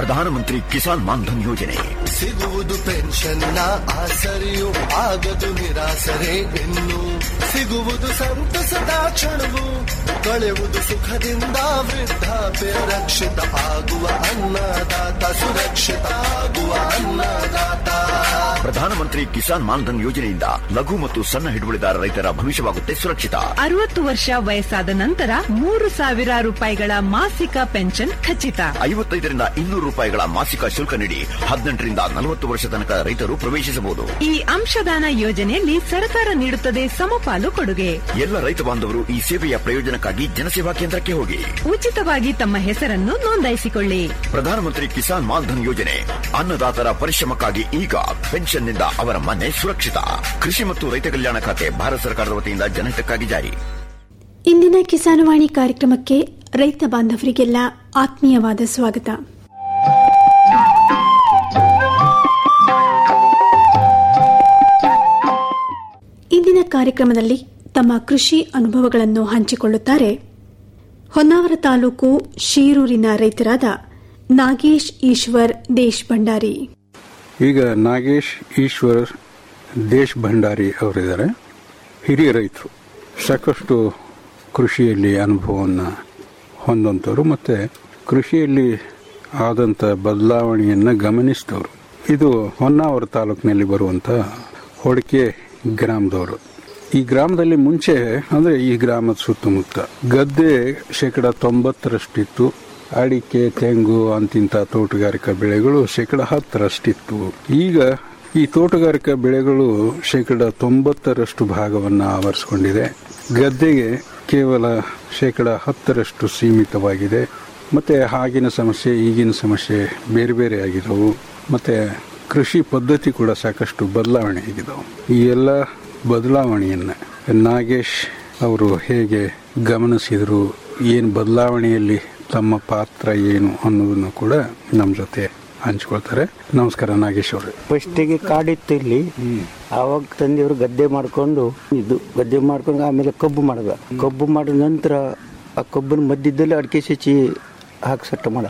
ಪ್ರಧಾನಮಂತ್ರಿ ಕಿಸಾನ್ ಮಾನ್ಧನ್ ಯೋಜನೆ ಸಿಗುವುದು ಪೆನ್ಷನ್ನ ಆಸರೆಯು ಆಗದು ನಿರಾಸರೆ ಇನ್ನು ಸಿಗುವುದು ಸಂತಸದ ಕ್ಷಣವು ಕಳೆಯುವುದು ಸುಖದಿಂದ ವೃದ್ಧಾಪ್ಯ ರಕ್ಷಿತ ಆಗುವ ಅನ್ನದಾತ ಸುರಕ್ಷಿತ ಆಗುವ ಅನ್ನದಾತ ಪ್ರಧಾನಮಂತ್ರಿ ಕಿಸಾನ್ ಮಾನ್ಧನ್ ಯೋಜನೆಯಿಂದ ಲಘು ಮತ್ತು ಸಣ್ಣ ಹಿಡುವಳಿದಾರ ರೈತರ ಭವಿಷ್ಯವಾಗುತ್ತೆ ಸುರಕ್ಷಿತ ಅರವತ್ತು ವರ್ಷ ವಯಸ್ಸಾದ ನಂತರ ಮೂರು ಸಾವಿರ ರೂಪಾಯಿಗಳ ಮಾಸಿಕ ಪೆನ್ಷನ್ ಖಚಿತ ಐವತ್ತೈದರಿಂದ ಇನ್ನೂರು ರೂಪಾಯಿಗಳ ಮಾಸಿಕ ಶುಲ್ಕ ನೀಡಿ ಹದಿನೆಂಟರಿಂದ ನಲವತ್ತು ವರ್ಷ ತನಕ ರೈತರು ಪ್ರವೇಶಿಸಬಹುದು ಈ ಅಂಶದಾನ ಯೋಜನೆಯಲ್ಲಿ ಸರ್ಕಾರ ನೀಡುತ್ತದೆ ಸಮಪಾಲು ಕೊಡುಗೆ ಎಲ್ಲ ರೈತ ಬಾಂಧವರು ಈ ಸೇವೆಯ ಪ್ರಯೋಜನಕ್ಕಾಗಿ ಜನಸೇವಾ ಕೇಂದ್ರಕ್ಕೆ ಹೋಗಿ ಉಚಿತವಾಗಿ ತಮ್ಮ ಹೆಸರನ್ನು ನೋಂದಾಯಿಸಿಕೊಳ್ಳಿ ಪ್ರಧಾನಮಂತ್ರಿ ಕಿಸಾನ್ ಮಾನ್ಧನ್ ಯೋಜನೆ ಅನ್ನದಾತರ ಪರಿಶ್ರಮಕ್ಕಾಗಿ ಈಗ ಪೆನ್ಷನ್ನಿಂದ ಅವರ ಮನೆ ಸುರಕ್ಷಿತ ಕೃಷಿ ಮತ್ತು ರೈತ ಕಲ್ಯಾಣ ಖಾತೆ ಭಾರತ ಸರ್ಕಾರದ ವತಿಯಿಂದ ಜನಹಿತಕ್ಕಾಗಿ ಜಾರಿ ಇಂದಿನ ಕಿಸಾನವಾಣಿ ಕಾರ್ಯಕ್ರಮಕ್ಕೆ ರೈತ ಬಾಂಧವರಿಗೆಲ್ಲ ಆತ್ಮೀಯವಾದ ಸ್ವಾಗತ ಇಂದಿನ ಕಾರ್ಯಕ್ರಮದಲ್ಲಿ ತಮ್ಮ ಕೃಷಿ ಅನುಭವಗಳನ್ನು ಹಂಚಿಕೊಳ್ಳುತ್ತಾರೆ ಹೊನ್ನಾವರ ತಾಲೂಕು ಶೀರೂರಿನ ರೈತರಾದ ನಾಗೇಶ್ ಈಶ್ವರ್ ದೇಶ್ ಭಂಡಾರಿ ಈಗ ನಾಗೇಶ್ ಈಶ್ವರ್ ದೇಶ್ ಭಂಡಾರಿ ಅವರಿದ್ದಾರೆ ಹಿರಿಯ ರೈತರು ಸಾಕಷ್ಟು ಕೃಷಿಯಲ್ಲಿ ಅನುಭವವನ್ನು ಹೊಂದಂಥವ್ರು ಮತ್ತು ಕೃಷಿಯಲ್ಲಿ ಆದಂಥ ಬದಲಾವಣೆಯನ್ನು ಗಮನಿಸಿದವರು ಇದು ಹೊನ್ನಾವರ ತಾಲೂಕಿನಲ್ಲಿ ಬರುವಂಥ ಹೊಡಕೆ ಗ್ರಾಮದವರು ಈ ಗ್ರಾಮದಲ್ಲಿ ಮುಂಚೆ ಅಂದರೆ ಈ ಗ್ರಾಮದ ಸುತ್ತಮುತ್ತ ಗದ್ದೆ ಶೇಕಡ ತೊಂಬತ್ತರಷ್ಟಿತ್ತು ಅಡಿಕೆ ತೆಂಗು ಅಂತಿಂಥ ತೋಟಗಾರಿಕಾ ಬೆಳೆಗಳು ಶೇಕಡ ಹತ್ತರಷ್ಟಿತ್ತು ಈಗ ಈ ತೋಟಗಾರಿಕಾ ಬೆಳೆಗಳು ಶೇಕಡ ತೊಂಬತ್ತರಷ್ಟು ಭಾಗವನ್ನು ಆವರಿಸಿಕೊಂಡಿದೆ ಗದ್ದೆಗೆ ಕೇವಲ ಶೇಕಡ ಹತ್ತರಷ್ಟು ಸೀಮಿತವಾಗಿದೆ ಮತ್ತೆ ಆಗಿನ ಸಮಸ್ಯೆ ಈಗಿನ ಸಮಸ್ಯೆ ಬೇರೆ ಬೇರೆ ಆಗಿದ್ದವು ಮತ್ತೆ ಕೃಷಿ ಪದ್ಧತಿ ಕೂಡ ಸಾಕಷ್ಟು ಬದಲಾವಣೆ ಆಗಿದ್ದವು ಈ ಎಲ್ಲ ಬದಲಾವಣೆಯನ್ನು ನಾಗೇಶ್ ಅವರು ಹೇಗೆ ಗಮನಿಸಿದರು ಏನು ಬದಲಾವಣೆಯಲ್ಲಿ ತಮ್ಮ ಪಾತ್ರ ಏನು ಅನ್ನೋದನ್ನು ಕೂಡ ನಮ್ಮ ಜೊತೆ ಹಂಚ್ಕೊಳ್ತಾರೆ ನಮಸ್ಕಾರ ನಾಗೇಶ್ ಅವರು ಫಸ್ಟಿಗೆ ಕಾಡಿತ್ತು ಇಲ್ಲಿ ಆವಾಗ ತಂದೆಯವರು ಗದ್ದೆ ಮಾಡ್ಕೊಂಡು ಇದು ಗದ್ದೆ ಮಾಡ್ಕೊಂಡು ಆಮೇಲೆ ಕಬ್ಬು ಮಾಡಿದ ಕಬ್ಬು ಮಾಡಿದ ನಂತರ ಆ ಕಬ್ಬಿನ ಮಧ್ಯದಲ್ಲಿ ಅಡಿಕೆ ಸೆಚಿ ಹಾಕಿ ಸಟ್ಟ ಮಾಡ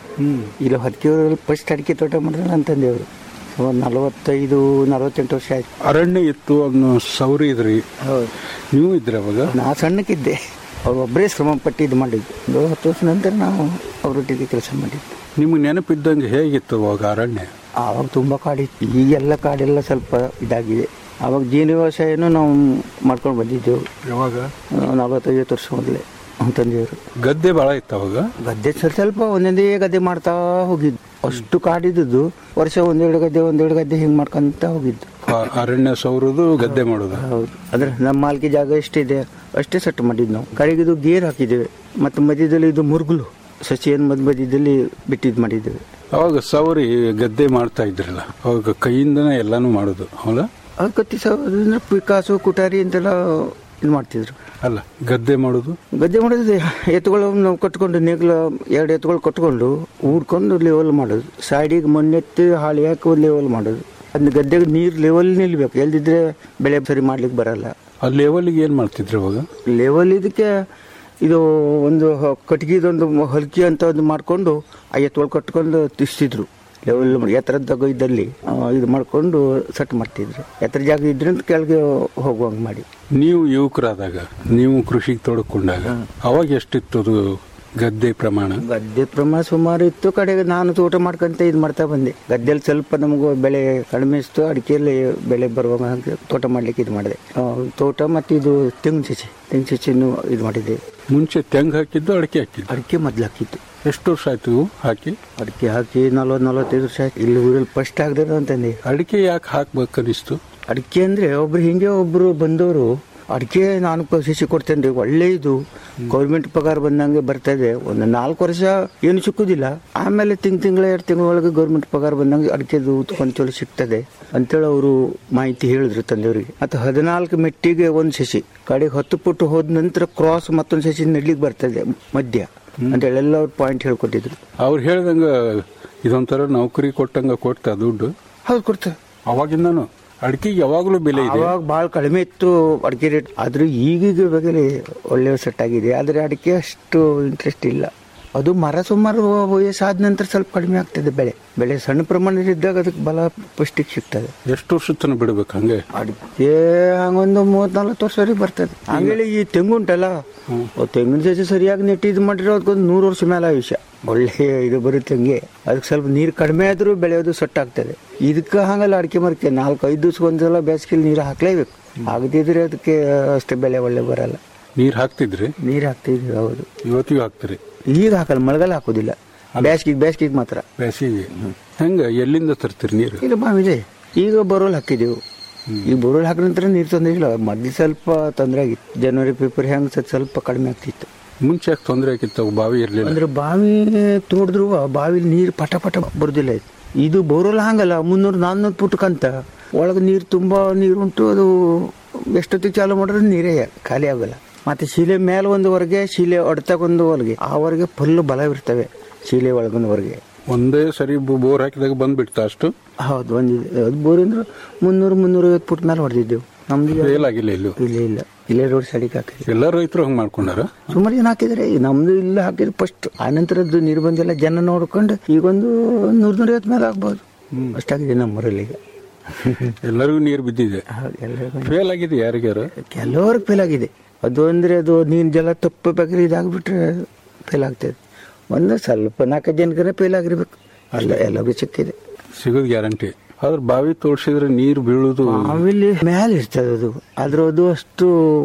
ಇಲ್ಲಿ ಹತ್ತಿಯವರಲ್ಲಿ ಫಸ್ಟ್ ಅಡಿಕೆ ತೋಟ ಮಾಡಿದ್ರೆ ನನ್ನ ತಂದೆಯವರು ಒಂದು ನಲವತ್ತೈದು ನಲವತ್ತೆಂಟು ವರ್ಷ ಆಯ್ತು ಅರಣ್ಯ ಇತ್ತು ಅದನ್ನು ಸೌರಿ ಇದ್ರಿ ಹೌದು ನೀವು ಇದ್ರಿ ಅವಾಗ ನಾ ಸಣ್ಣಕ್ಕಿದ್ದೆ ಅವ್ರು ಒಬ್ಬರೇ ಶ್ರಮ ಪಟ್ಟು ಇದು ಮಾಡಿದ್ದು ಒಂದು ಹತ್ತು ವರ್ಷ ನಂತರ ನಾವು ಅವರೊಟ್ಟಿಗೆ ಕೆಲಸ ಮಾಡಿದ್ದು ನಿಮ್ಗೆ ನೆನಪಿದ್ದಂಗೆ ಹೇಗಿತ್ತು ಅವಾಗ ಅರಣ್ಯ ಆವಾಗ ತುಂಬ ಕಾಡಿತ್ತು ಈಗೆಲ್ಲ ಕಾಡೆಲ್ಲ ಸ್ವಲ್ಪ ಇದಾಗಿದೆ ಆವಾಗ ಜೀನು ವ್ಯವಸಾಯನೂ ನಾವು ಮಾಡ್ಕೊಂಡು ಬಂದಿದ್ದೆವು ಯಾವಾಗ ನಲವತ್ತೈವತ್ತು ವರ್ಷ ಮೊದಲೇ ತಂದೆಯವರು ಗದ್ದೆ ಭಾಳ ಇತ್ತು ಅವಾಗ ಗದ್ದೆ ಸ್ವಲ್ಪ ಸ್ವಲ್ಪ ಒಂದೊಂದೇ ಗದ್ದೆ ಮಾಡ್ತಾ ಹೋಗಿದ್ದು ಅಷ್ಟು ಕಾಡಿದ್ದು ವರ್ಷ ಒಂದೆರಡು ಗದ್ದೆ ಒಂದೆರಡು ಗದ್ದೆ ಹಿಂಗೆ ಮಾಡ್ಕೊಂತ ಹೋಗಿದ್ದು ಆ ಅರಣ್ಯ ಸೌರದು ಗದ್ದೆ ಮಾಡೋದು ಹೌದು ಅಂದ್ರೆ ನಮ್ಮ ಮಾಲ್ಕಿ ಜಾಗ ಎಷ್ಟಿದೆ ಅಷ್ಟೇ ಸೆಟ್ ಮಾಡಿದ್ದು ನಾವು ಕಡೆಗಿದು ಗೇರ್ ಹಾಕಿದ್ದೇವೆ ಮತ್ತು ಮಧ್ಯದಲ್ಲಿ ಇದು ಮುರುಗುಲು ಸಸಿಯನ್ನು ಮಧ್ಯ ಮಧ್ಯದಲ್ಲಿ ಬಿಟ್ಟಿದ್ದು ಮಾಡಿದ್ದೇವೆ ಅವಾಗ ಸೌರಿ ಗದ್ದೆ ಮಾಡ್ತಾ ಇದ್ರಲ್ಲ ಅವಾಗ ಕೈಯಿಂದನೇ ಎಲ್ಲಾನು ಮಾಡೋದು ಹೌದಾ ಅದು ಕತ್ತಿ ಸಾವಿರ ಪಿಕಾಸು ಕುಟಾರಿ ಅಂತೆಲ್ಲ ಇದು ಮಾಡ್ತಿದ್ರು ಅಲ್ಲ ಗದ್ದೆ ಮಾಡೋದು ಗದ್ದೆ ಮಾಡೋದು ಎತ್ತುಗಳು ನಾವು ಕಟ್ಕೊಂಡು ನೇಗ್ಲ ಎರಡು ಎತ್ತುಗಳು ಕಟ್ಕೊಂಡು ಊಡ್ಕೊಂಡು ಲೆವೆಲ್ ಮಾಡೋದು ಸೈಡಿಗೆ ಮಣ್ಣೆತ್ತಿ ಹಾಳಿ ಹಾಕಿ ಲೆವೆಲ್ ಮಾಡೋದು ಅದನ್ನ ಗದ್ದೆಗೆ ನೀರು ಲೆವೆಲ್ ನಿಲ್ಬೇಕು ಎಲ್ದಿದ್ರೆ ಬೆಳೆ ಸರಿ ಮಾಡ್ಲಿಕ್ಕೆ ಬರಲ್ಲ ಆ ಲೆವೆಲ್ಗೆ ಏನ್ ಮಾಡ್ತಿದ್ರು ಅವಾಗ ಲೆವೆಲ್ ಇದಕ್ಕೆ ಇದು ಒಂದು ಹ- ಕಟ್ಗಿದೊಂದು ಮ- ಹಲ್ಕಿ ಅಂತ ಒಂದು ಮಾಡ್ಕೊಂಡು ಆ ಎತ್ತುಗಳು ಕಟ್ಕೊಂಡು ತಿಸ್ತಿದ್ರು ಲೆವೆಲ್ ಮಾಡಿ ಎತ್ತರದ ಜಾಗ ಇದ್ದಲ್ಲಿ ಆ, ಇದು ಮಾಡ್ಕೊಂಡು ಸೆಟ್ ಮಾಡ್ತಿದ್ರು ಎತ್ತರ ಜಾಗ ಇದ್ರಿಂದ ಕೆಳಗೆ ಹೋಗುವಂಗೆ ಮಾಡಿ ನೀವು ಯುವಕರಾದಾಗ ನೀವು ಕೃಷಿಗೆ ತೊಡಕೊಂಡಾಗ ಅವಾಗ ಎಷ್ಟಿತ್ತು ಅದು ಗದ್ದೆ ಪ್ರಮಾಣ ಗದ್ದೆ ಪ್ರಮಾಣ ಸುಮಾರು ಇತ್ತು ಕಡೆಗೆ ನಾನು ತೋಟ ಮಾಡ್ಕೊಂತ ಇದು ಮಾಡ್ತಾ ಬಂದೆ ಗದ್ದೆಯಲ್ಲಿ ಸ್ವಲ್ಪ ನಮಗೂ ಬೆಳೆ ಕಡಿಮೆ ಇತ್ತು ಅಡಿಕೆಯಲ್ಲಿ ಬೆಳೆ ಬರುವಾಗ ಹಾಗೆ ತೋಟ ಮಾಡ್ಲಿಕ್ಕೆ ಇದು ಮಾಡಿದೆ ಆ, ತೋಟ ಮತ್ತು ಇದು ತೆಂಗಿನ ಸಸಿ ತೆಂಗಿನ ಸಸಿನೂ ಇದು ಮಾಡಿದೆ ಮುಂಚೆ ತೆಂಗು ಹಾಕಿದ್ದು ಅಡಿಕೆ ಹಾಕಿದ್ದು ಅಡಿಕೆ ಮೊದ್ಲು ಹಾಕಿತ್ತು ಎಷ್ಟು ವರ್ಷ ಆಯ್ತು ಇವು ಹಾಕಿ ಅಡಿಕೆ ಹಾಕಿ ನಲ್ವತ್ತು ನಲ್ವತ್ತೈದು ವರ್ಷ ಆಯ್ತು ಇಲ್ಲಿ ಊರಲ್ಲಿ ಫಸ್ಟ್ ಆಗದಿರೋ ಅಂತಂದೆ ಅಡಿಕೆ ಯಾಕೆ ಹಾಕ್ಬೇಕನ್ನಿಸ್ತು ಅಡಿಕೆ ಅಂದ್ರೆ ಒಬ್ರು ಹಿಂಗೆ ಒಬ್ರು ಬಂದವರು ಅಡಿಕೆ ನಾನು ಕ- ಸಸಿ ಕೊಡ್ತೇನೆ ರೀ ಒಳ್ಳೆ ಇದು ಗೌರ್ಮೆಂಟ್ ಪಗಾರ ಬಂದಂಗೆ ಬರ್ತದೆ ಒಂದು ನಾಲ್ಕು ವರ್ಷ ಏನು ಸಿಕ್ಕುದಿಲ್ಲ ಆಮೇಲೆ ತಿಂಗ್ ತಿಂಗಳ ಎರಡು ತಿಂಗಳೊಳಗೆ ಗೌರ್ಮೆಂಟ್ ಪಗಾರ ಬಂದಂಗೆ ಅಡಿಕೆದು ಒಂದು ಚಲೋ ಸಿಗ್ತದೆ ಅಂತೇಳಿ ಅವರು ಮಾಹಿತಿ ಹೇಳಿದ್ರು ತಂದೆಯವರಿಗೆ ಮತ್ತು ಹದಿನಾಲ್ಕು ಮೆಟ್ಟಿಗೆ ಒಂದು ಸಸಿ ಕಡೆಗೆ ಹತ್ತು ಪುಟ್ಟು ಹೋದ ನಂತರ ಕ್ರಾಸ್ ಮತ್ತೊಂದು ಸಸಿ ನೆಡ್ಲಿಕ್ಕೆ ಬರ್ತದೆ ಮಧ್ಯ ಅಂತೇಳಿ ಎಲ್ಲ ಅವ್ರು ಪಾಯಿಂಟ್ ಹೇಳ್ಕೊಟ್ಟಿದ್ರು ಅವ್ರು ಹೇಳ್ದಂಗ ಇದೊಂಥರ ನೌಕರಿ ಕೊಟ್ಟಂಗ ಕೊಡ್ತಾ ದುಡ್ಡು ಹೌದು ಕೊಡ್ತಾರೆ ಅವಾಗಿಂದನು ಅಡಿಕೆಗೆ ಯಾವಾಗಲೂ ಬೆಲೆ ಇದೆ ಅವಾಗ ಭಾಳ ಕಡಿಮೆ ಇತ್ತು ಅಡಿಕೆ ರೇಟ್ ಆದ್ರೆ ಈಗೀಗ ಬೆಲೆ ಒಳ್ಳೆ ಸೆಟ್ ಆಗಿದೆ ಆದ್ರೆ ಅಡಿಕೆ ಅಷ್ಟು ಇಂಟ್ರೆಸ್ಟ್ ಇಲ್ಲ ಅದು ಮರ ಸುಮಾರು ವಯಸ್ಸಾದ ನಂತರ ಸ್ವಲ್ಪ ಕಡಿಮೆ ಆಗ್ತದೆ ಬೆಳೆ ಬೆಳೆ ಸಣ್ಣ ಪ್ರಮಾಣದಲ್ಲಿದ್ದಾಗ ಅದಕ್ಕೆ ಬಲ ಪೌಷ್ಟಿಕ ಸಿಗ್ತದೆ ಎಷ್ಟು ವರ್ಷ ತನಕ ಬಿಡ್ಬೇಕು ಹಂಗೆ ಅಡಿಕೆ ಹಂಗೊಂದು ಮೂವತ್ ನಲ್ವತ್ತು ವರ್ಷವರೆಗೆ ಬರ್ತದೆ ಹಂಗೇಳಿ ಈ ತೆಂಗು ಉಂಟಲ್ಲ ಅವ್ ತೆಂಗಿನ ಸಸಿ ಸರಿಯಾಗಿ ನೆಟ್ಟು ಇದು ಮಾಡಿರೋ ಅದಕ್ಕೊಂದು ನೂರು ವರ್ಷ ಮೇಲೆ ಆಯುಷ್ಯ ಒಳ್ಳೆ ಇದು ಬರುತ್ತೆ ಹಂಗೆ ಅದಕ್ಕೆ ಸ್ವಲ್ಪ ನೀರು ಕಡಿಮೆ ಆದ್ರೂ ಬೆಳೆಯೋದು ಸೊಟ್ಟಾಗ್ತದೆ ಇದಕ್ಕೆ ಹಂಗಲ್ಲ ಅಡಿಕೆ ಮರಕ್ಕೆ ನಾಲ್ಕು ಐದು ದಿವ್ಸಕ್ಕೆ ಒಂದ್ಸಲ ಬೇಸಿಗೆಲಿ ನೀರು ಹಾಕ್ಲೇಬೇಕು ಆಗದಿದ್ರೆ ಅದಕ್ಕೆ ಅಷ್ಟೇ ಬೆಳೆ ಒಳ್ಳೆ ಬರಲ್ಲ ನೀರ್ ಹಾಕ್ತಿದ್ರಿ ನೀರು ಹಾಕ್ತಿದ್ವಿ ಹೌದು ಇವತ್ತಿಗೂ ಹಾಕ್ತಿರಿ ಈಗ ಹಾಕಲ್ಲ ಮಳೆಗಾಲ ಹಾಕೋದಿಲ್ಲ ಬೇಸಿಗೆಗೆ ಬೇಸಿಗೆಗೆ ಮಾತ್ರ ಬೇಸಿಗೆ ಹೆಂಗ ಎಲ್ಲಿಂದ ತರ್ತೀರಿ ನೀರು ಇಲ್ಲ ಮಾವಿದೆ ಈಗ ಬೋರ್ವೆಲ್ ಹಾಕಿದೆವು ಈಗ ಬೋರ್ವೆಲ್ ಹಾಕಿದ ನಂತರ ನೀರು ತೊಂದರೆ ಇಲ್ಲ ಮೊದ್ಲು ಸ್ವಲ್ಪ ತೊಂದರೆ ಆಗಿತ್ತು ಜನವರಿ ಫೆಬ್ರವರಿ ಹೆಂಗ್ ಸ್ವಲ್ಪ ಸ್ವಲ್ಪ ಕಡಿಮೆ ಆಗ್ತಿತ್ತು ಮುಂಚೆ ಯಾಕೆ ತೊಂದರೆ ಆಗಿತ್ತು ಅವು ಬಾವಿ ಇರ್ಲಿಲ್ಲ ಅಂದ್ರೆ ಬಾವಿ ತೋಡಿದ್ರು ಬಾವಿಲಿ ನೀರು ಪಟ ಪಟ ಬರುದಿಲ್ಲ ಇದು. ಇದು ಬೋರ್ವೆಲ್ ಹಂಗಲ್ಲ ಮುನ್ನೂರು ನಾನ್ನೂರು ಪುಟಕ್ಕಂತ ಒಳಗೆ ನೀರು ತುಂಬಾ ನೀರು ಉಂಟು ಅದು ಎಷ್ಟೊತ್ತಿಗೆ ಚಾಲು ಮಾಡಿದ್ರೆ ನೀರೇ ಖಾಲಿ ಆಗಲ್ಲ ಮತ್ತೆ ಶಿಲೆ ಮೇಲೆ ಒಂದುವರೆಗೆ ಶಿಲೆ ಹೊಡ್ತಕ್ಕ ಒಂದುವರೆಗೆ ಆವರೆಗೆ ಫುಲ್ ಬಲ ಇರ್ತವೆ ಶಿಲೆ ಒಳಗೊಂದುವರೆಗೆ ಒಂದೇ ಸರಿ ಬೊ- ಬೋರ್ ಹಾಕಿದಾಗ ಬಂದ್ಬಿಡ್ತಾ ಅಷ್ಟು ಹೌದು ಒಂದಿದೆ ಅದು ಬೋರ್ ಅಂದ್ರೆ ಮುನ್ನೂರು ಮುನ್ನೂರೈವತ್ತು ಫುಟ್ ಮೇಲೆ ಹೊಡೆದಿದ್ದೆವು ನಮ್ದು ಈಗ- ಫೇಲ್ ಆಗಿಲ್ಲ ಇಲ್ಲೂ ಇಲ್ಲ ಇಲ್ಲ ಇಲ್ಲೇ ರೋಡ್ ಸೈಡಿಗೆ ಹಾಕಿದ್ವಿ ಎಲ್ಲ ರೈತರು ಹಂಗ್ ಮಾಡ್ಕೊಂಡಾರ ಸುಮಾರು ಜನ ಹಾಕಿದ್ರೆ ನಮ್ದು ಇಲ್ಲ ಹಾಕಿದ್ರೆ ಫಸ್ಟ್ ಆ ನಂತರದ್ದು ನೀರು ಬಂದೆಲ್ಲ ಜನ ನೋಡ್ಕೊಂಡು ಈಗೊಂದು ನೂರ ನೂರೈವತ್ತು ಮೇಲೆ ಆಗ್ಬೋದು ಅಷ್ಟಾಗಿದೆ ನಮ್ಮೂರಲ್ಲಿ ಈಗ ಎಲ್ಲರಿಗೂ ನೀರು ಬಿದ್ದಿದೆ ಹೌದು, ಎಲ್ಲರಿಗೂ ಫೇಲ್ ಆಗಿದೆ ಯಾರಿಗಾರ ಕೆಲವ್ರಿಗೆ ಫೇಲ್ ಆಗಿದೆ ಅದು ಅಂದ್ರೆ ಅದು ನೀನ್ ಜಲ ತಪ್ಪು ಬೇಕಾದ್ರೆ ಇದಾಗ್ಬಿಟ್ರೆ ಫೇಲ್ ಆಗ್ತದೆ ಒಂದು ಸ್ವಲ್ಪ ನಾಲ್ಕು ಜನಕ್ಕೆ ಫೇಲ್ ಆಗಿರ್ಬೇಕು ಅಲ್ಲ ಎಲ್ಲರಿಗೂ ಸಿಕ್ಕಿದೆ ಸಿಗೋದು ಗ್ಯಾರಂಟಿ ಆದ್ರೆ ಬಾವಿ ತೋಡ್ಸಿದ್ರೆ ನೀರು ಬೀಳುದು ಆಮೇಲೆ ಮೇಲೆ ಇರ್ತದೆ ಅದು ಆದ್ರೆ ಅದು ಅಷ್ಟು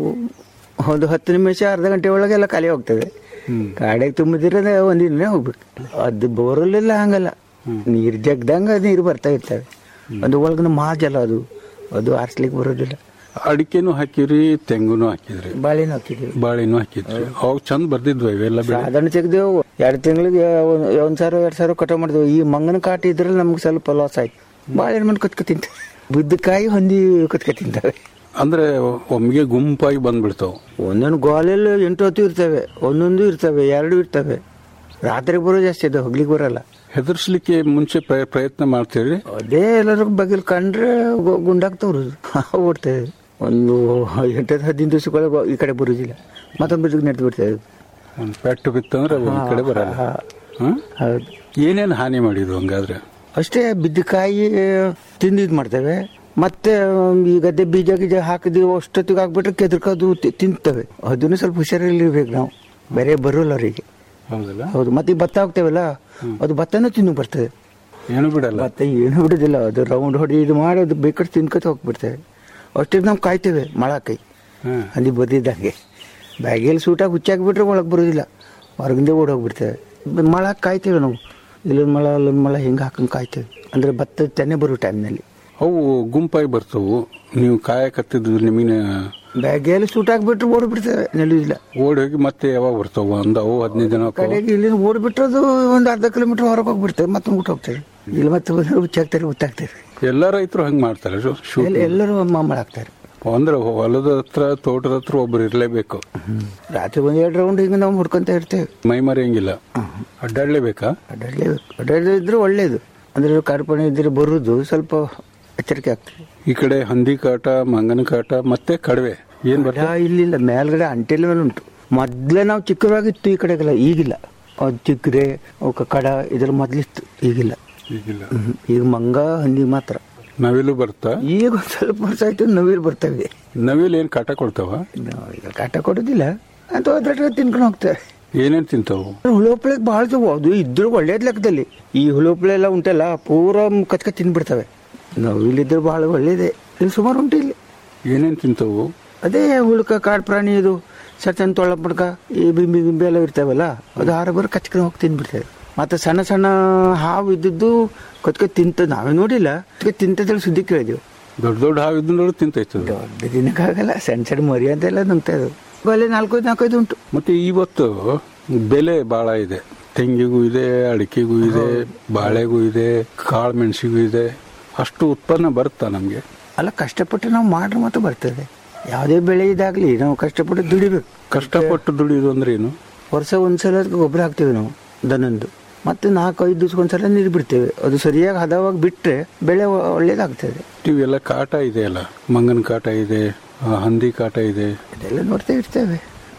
ಒಂದು ಹತ್ತು ನಿಮಿಷ ಅರ್ಧ ಗಂಟೆ ಒಳಗೆಲ್ಲ ಖಾಲಿ ಹೋಗ್ತದೆ ಕಾಡೆಗೆ ತುಂಬಿದ್ರೆ ಒಂದಿನ ಹೋಗ್ಬೇಕು ಅದು ಬೋರಲ್ಲೆಲ್ಲ ಹಂಗಲ್ಲ ನೀರು ಜಗ್ದಂಗ ನೀರು ಬರ್ತಾ ಇರ್ತವೆ ಅದು ಒಳಗಿನ ಮಾಜಲ ಅದು ಅದು ಆರಿಸ್ಲಿಕ್ಕೆ ಬರೋದಿಲ್ಲ ಅಡಿಕೆನೂ ಹಾಕಿರಿ ತೆಂಗುನು ಹಾಕಿದ್ರಿ ಬಾಳೆನೂ ಹಾಕಿದ್ದೀವಿ ಬಾಳೆನೂ ಹಾಕಿದ್ರಿ ಅವಾಗ ಚಂದ ಬರ್ದಿದ್ವು ಇವೆಲ್ಲ ಬೆಳೆ ಸಾಧಾರಣ ತೆಗ್ದೇವು ಎರಡು ತಿಂಗಳಿಗೆ ಒಂದ್ ಸಾವಿರ ಎರಡ್ ಸಾವಿರ ಕಟ ಮಾಡಿದ್ವು ಈ ಮಂಗನ ಕಾಟ ಇದ್ರಲ್ಲಿ ನಮ್ಗೆ ಸ್ವಲ್ಪ ಲಾಸ್ ಆಯ್ತು ಬಾಳೆಹಣ್ಣು ಮಣ್ಣು ಕತ್ಕ ತಿಂತ ಬುದ್ದಕಾಯಿ ಹೊಂದಿ ಕತ್ಕ ತಿಂತವೆ ಅಂದ್ರೆ ಒಮ್ಮೆಗೆ ಗುಂಪಾಗಿ ಬಂದ್ಬಿಡ್ತಾವ ಒಂದೊಂದು ಗೋಲೆಲ್ಲ ಎಂಟು ಹತ್ತು ಇರ್ತವೆ ಒಂದೊಂದು ಇರ್ತವೆ ಎರಡು ಇರ್ತವೆ ರಾತ್ರಿ ಬರೋ ಜಾಸ್ತಿ ಅದು ಹೋಗ್ಲಿಕ್ಕೆ ಬರಲ್ಲ ಹೆದರ್ಸ್ಲಿಕ್ಕೆ ಮುಂಚೆ ಪ್ರಯ- ಪ್ರಯತ್ನ ಮಾಡ್ತೀರಿ ಅದೇ ಎಲ್ಲರೂ ಬಗಿಲ್ ಕಂಡ್ರೆ ಗು- ಗುಂಡಾಗ್ತವ್ರು ಓಡ್ತೇವೆ ಒಂದು ಎಂಟು ಹದಿನೈದು ದಿವಸಕ್ಕೊಳಗೆ ಈ ಕಡೆ ಬರುದಿಲ್ಲ ಮತ್ತೊಂದು ನೆಟ್ಟು ಬಿಡ್ತೇವೆ ಒಂದ್ ಪೆಟ್ಟು ಬಿತ್ತಂದ್ರೆ ಒಂದ್ ಕಡೆ ಬರಲ್ಲ ಹಾ. ಹ್ಮ್? ಹೌದು ಏನೇನ್ ಹಾನಿ ಮಾಡಿದ್ವು ಹಂಗಾದ್ರೆ ಅಷ್ಟೇ ಬಿದ್ದಕಾಯಿ ತಿಂದು ಇದು ಮಾಡ್ತೇವೆ ಮತ್ತೆ ಈ ಗದ್ದೆ ಬೀಜ ಗೀಜ ಹಾಕಿದೀವಿ ಅಷ್ಟೊತ್ತಿಗೆ ಹಾಕ್ಬಿಟ್ರೆ ಕೆದರ್ಕೋದು ತಿ- ತಿಂತವೆ ಅದನ್ನು ಸ್ವಲ್ಪ ಹುಷಾರಲ್ಲಿರ್ಬೇಕು ನಾವು ಬೇರೆ ಬರೋಲ್ಲ ಅವರಿಗೆ ಹೌದಲ್ಲ ಹೌದು ಮತ್ತೆ ಈ ಭತ್ತ ಹಾಕ್ತೇವಲ್ಲ ಅದು ಭತ್ತನೂ ತಿನ್ನು ಬರ್ತದೆ ಏನು ಬಿಡಲ್ಲ ಭತ್ತ ಏನು ಬಿಡುದಿಲ್ಲ ಅದು ರೌಂಡ್ ಹೊಡಿ ಇದು ಮಾಡಿ ಅದು ಬೇಕಾದ್ರೆ ತಿನ್ಕೊತ ಹೋಗ್ಬಿಡ್ತೇವೆ ಅಷ್ಟಿಗೆ ನಾವು ಕಾಯ್ತೇವೆ ಮಳಕೈ ಹ್ಮ್. ಅಲ್ಲಿ ಬದಿದ್ದಂಗೆ ಬ್ಯಾಗಲ್ಲಿ ಸೂಟಾಗಿ ಹುಚ್ಚಾಕ್ಬಿಟ್ರೆ ಒಳಗೆ ಬರೋದಿಲ್ಲ ಹೊರಗಿಂದ ಓಡೋಗ್ಬಿಡ್ತೇವೆ ಮಳ ಕಾಯ್ತೇವೆ ನಾವು ಇಲ್ಲೊಂದು ಮಳ ಅಲ್ಲೊಂದು ಮಳ ಹಿಂಗೆ ಹಾಕೊಂಡು ಕಾಯ್ತೇವೆ ಅಂದ್ರೆ ಭತ್ತ ತೆನೆ ಬರೋ ಟೈಮ್ನಲ್ಲಿ ಅವು ಗುಂಪಾಗಿ ಬರ್ತವು ನೀವು ಕಾಯಕತ್ತಿದ್ದು ನಿಮಗೆ ಬ್ಯಾಗಲ್ಲಿ ಸೂಟಾಕ್ಬಿಟ್ರೆ ಓಡ್ಬಿಡ್ತೇವೆ ನಿಲ್ಲುದಿಲ್ಲ ಓಡಿ ಹೋಗಿ ಮತ್ತೆ ಯಾವಾಗ ಬರ್ತಾವ ಒಂದು ಅವು ಹದಿನೈದು ಜನ ಹೋಗ್ತಾವ. ಕಡೆಗೆ ಇಲ್ಲಿ ಓಡ್ಬಿಟ್ರೆ ಅದು ಒಂದು ಅರ್ಧ ಕಿಲೋಮೀಟರ್ ಹೊರಗೆ ಹೋಗ್ಬಿಡ್ತೇವೆ ಮತ್ತೆ ಊಟ ಹೋಗ್ತೇವೆ ಇಲ್ಲಿ ಮತ್ತೆ ಹುಚ್ಚಾಕ್ತಾರೆ ಹುತ್ತಾಕ್ತಾರೆ ಎಲ್ಲ ರೈತರು ಹಂಗ್ ಮಾಡ್ತಾರೆ ಶು- ಶು- ಎಲ್ಲ- ಎಲ್ಲರೂ ಮಾಮೂಲು ಹಾಕ್ತಾರೆ ಅಂದ್ರೆ ಹೊಲದ ಹತ್ರ ತೋಟದ ಹತ್ರ ಒಬ್ರು ಇರ್ಲೇಬೇಕು ರಾತ್ರಿ ಒಂದು ಎರಡು ರೌಂಡ್ ಹಿಂಗೆ ನಾವು ಹುಡ್ಕೊಂತ ಇರ್ತೇವೆ ಮೈ ಮರೆಯಂಗಿಲ್ಲ ಅಡ್ಡಾಡ್ಲೇಬೇಕಾ ಅಡ್ಡಾಡ್ಲೇಬೇಕು ಅಡ್ಡಾಡಿದ್ರೆ ಒಳ್ಳೇದು ಅಂದ್ರೆ ಕಾರ್ಪಣೆ ಇದ್ರೆ ಬರುದು ಸ್ವಲ್ಪ ಎಚ್ಚರಿಕೆ ಆಗ್ತದೆ ಈ ಕಡೆ ಹಂದಿ ಕಾಟ ಮಂಗನ ಕಾಟ ಮತ್ತೆ ಕಡವೆ ಏನ್ ಬರ್ತ ಆ, ಇಲ್ಲಿಲ್ಲ ಮೇಲ್ಗಡೆ ಅಂಟೆಲ್ ಮೇಲೆ ಉಂಟು ಮೊದ್ಲೇ ನಾವು ಚಿಕ್ಕದಾಗಿತ್ತು ಈ ಕಡೆಗೆಲ್ಲ ಈಗಿಲ್ಲ ಅದು ಚಿಕ್ಕರೆ ಅವಕ್ಕೆ ಕಡ ಇದ್ರಲ್ಲಿ ಮೊದ್ಲಿತ್ತು ಈಗಿಲ್ಲ ಈಗಿಲ್ಲ ಹ್ಮ್. ಈಗ ಮಂಗ ಹಂದಿ ಮಾತ್ರ ನವಿಲು ಬರ್ತಾ ಈಗ ಒಂದ್ ಸ್ವಲ್ಪ ವರ್ಷ ಆಯ್ತು ನವಿಲು ಬರ್ತವೆ ನವಿಲು ಏನ್ ಕಾಟ ಕೊಡ್ತಾವ ನಾವು ಈಗ ಕಾಟ ಕೊಡೋದಿಲ್ಲ ಅಂತ ಅದ್ರ ತಿನ್ಕೊಂಡು ಹೋಗ್ತೇವೆ ಏನೇನ್ ತಿಂತಾವು ಹುಳೋಪ್ಳೆಗೆ ಭಾಳ ತಗೋ ಅದು ಇದ್ರು ಒಳ್ಳೇದ್ ಲೆಕ್ಕದಲ್ಲಿ ಈ ಹುಳೋಪ್ಳೆ ಎಲ್ಲ ಉಂಟಲ್ಲ ಪೂರ ಕಚ್ಕ ತಿಂದ್ಬಿಡ್ತವೆ ನಾವು ಇಲ್ಲಿದ್ರೆ ಭಾಳ ಒಳ್ಳೇದೇ ಇಲ್ಲಿ ಸುಮಾರು ಉಂಟು ಇಲ್ಲಿ ಏನೇನ್ ತಿಂತಾವು ಅದೇ ಹುಳುಕ ಕಾಡು ಪ್ರಾಣಿ ಇದು ಸಣ್ಣ ತೊಳ ಪಡ್ಕ ಈ ಬಿಂಬಿ ಗಿಂಬಿ ಎಲ್ಲ ಇರ್ತಾವಲ್ಲ ಅದು ಆರ ಬರ ಕಚ್ಕೊಂಡು ಹೋಗಿ ತಿಂದ್ಬಿಡ್ತೇವೆ ಮತ್ತೆ ಸಣ್ಣ ಸಣ್ಣ ಹಾವು ಇದ್ದದ್ದು ಕತ್ಕ ತಿಂತ ನಾವೇ ನೋಡಿಲ್ಲ ಕತ್ಕ ತಿಂತದಲ್ಲಿ ಸುದ್ದಿ ಕೇಳಿದೆವು ದೊಡ್ಡ ದೊಡ್ಡ ಹಾವಿದ್ದು ತಿಂತೈತದ ದೊಡ್ಡ ದಿನಕ್ಕಾಗಲ್ಲ ಸಣ್ಣ ಸಣ್ಣ ಮರಿ ಅಂತೆಲ್ಲ ನುಂಗ್ತಾ ಇದ್ವು ಅಲ್ಲಿ ನಾಲ್ಕೈದು ನಾಲ್ಕೈದು ಉಂಟು ಮತ್ತೆ ಇವತ್ತು ಬೆಲೆ ಬಹಳ ಇದೆ ತೆಂಗಿಗೂ ಇದೆ ಅಡಿಕೆಗೂ ಇದೆ ಬಾಳೆಗೂ ಇದೆ ಕಾಳು ಮೆಣಸಿಗೂ ಇದೆ ಅಷ್ಟು ಉತ್ಪನ್ನ ಬರುತ್ತಾ ನಮ್ಗೆ ಅಲ್ಲ ಕಷ್ಟಪಟ್ಟು ನಾವು ಮಾಡ್ರೆ ಮಾತ್ರ ಬರ್ತದೆ ಯಾವುದೇ ಬೆಳೆ ಇದಾಗ್ಲಿ ನಾವು ಕಷ್ಟಪಟ್ಟು ದುಡಿಬೇಕು ಕಷ್ಟಪಟ್ಟು ದುಡಿಯೋದು ಅಂದ್ರೆ ಏನು ವರ್ಷ ಒಂದ್ಸಲ ಅದಕ್ಕೆ ಗೊಬ್ಬರ ಹಾಕ್ತೇವೆ ನಾವು ದನಂದು ಮತ್ತೆ ನಾಲ್ಕು ಐದು ದಿವ್ಸಕ್ಕೊಂದ್ಸಲ ನೀರು ಬಿಡ್ತೇವೆ ಅದು ಸರಿಯಾಗಿ ಹದವಾಗಿ ಬಿಟ್ರೆ ಬೆಳೆ ಒ- ಒಳ್ಳೇದಾಗ್ತದೆ ಇವೆಲ್ಲ ಕಾಟ ಇದೆಯಲ್ಲ ಮಂಗನ ಕಾಟ ಇದೆ ಆ, ಹಂದಿ ಕಾಟ ಇದೆ ಇದೆಲ್ಲ ನೋಡ್ತಾ ಇರ್ತೇವೆ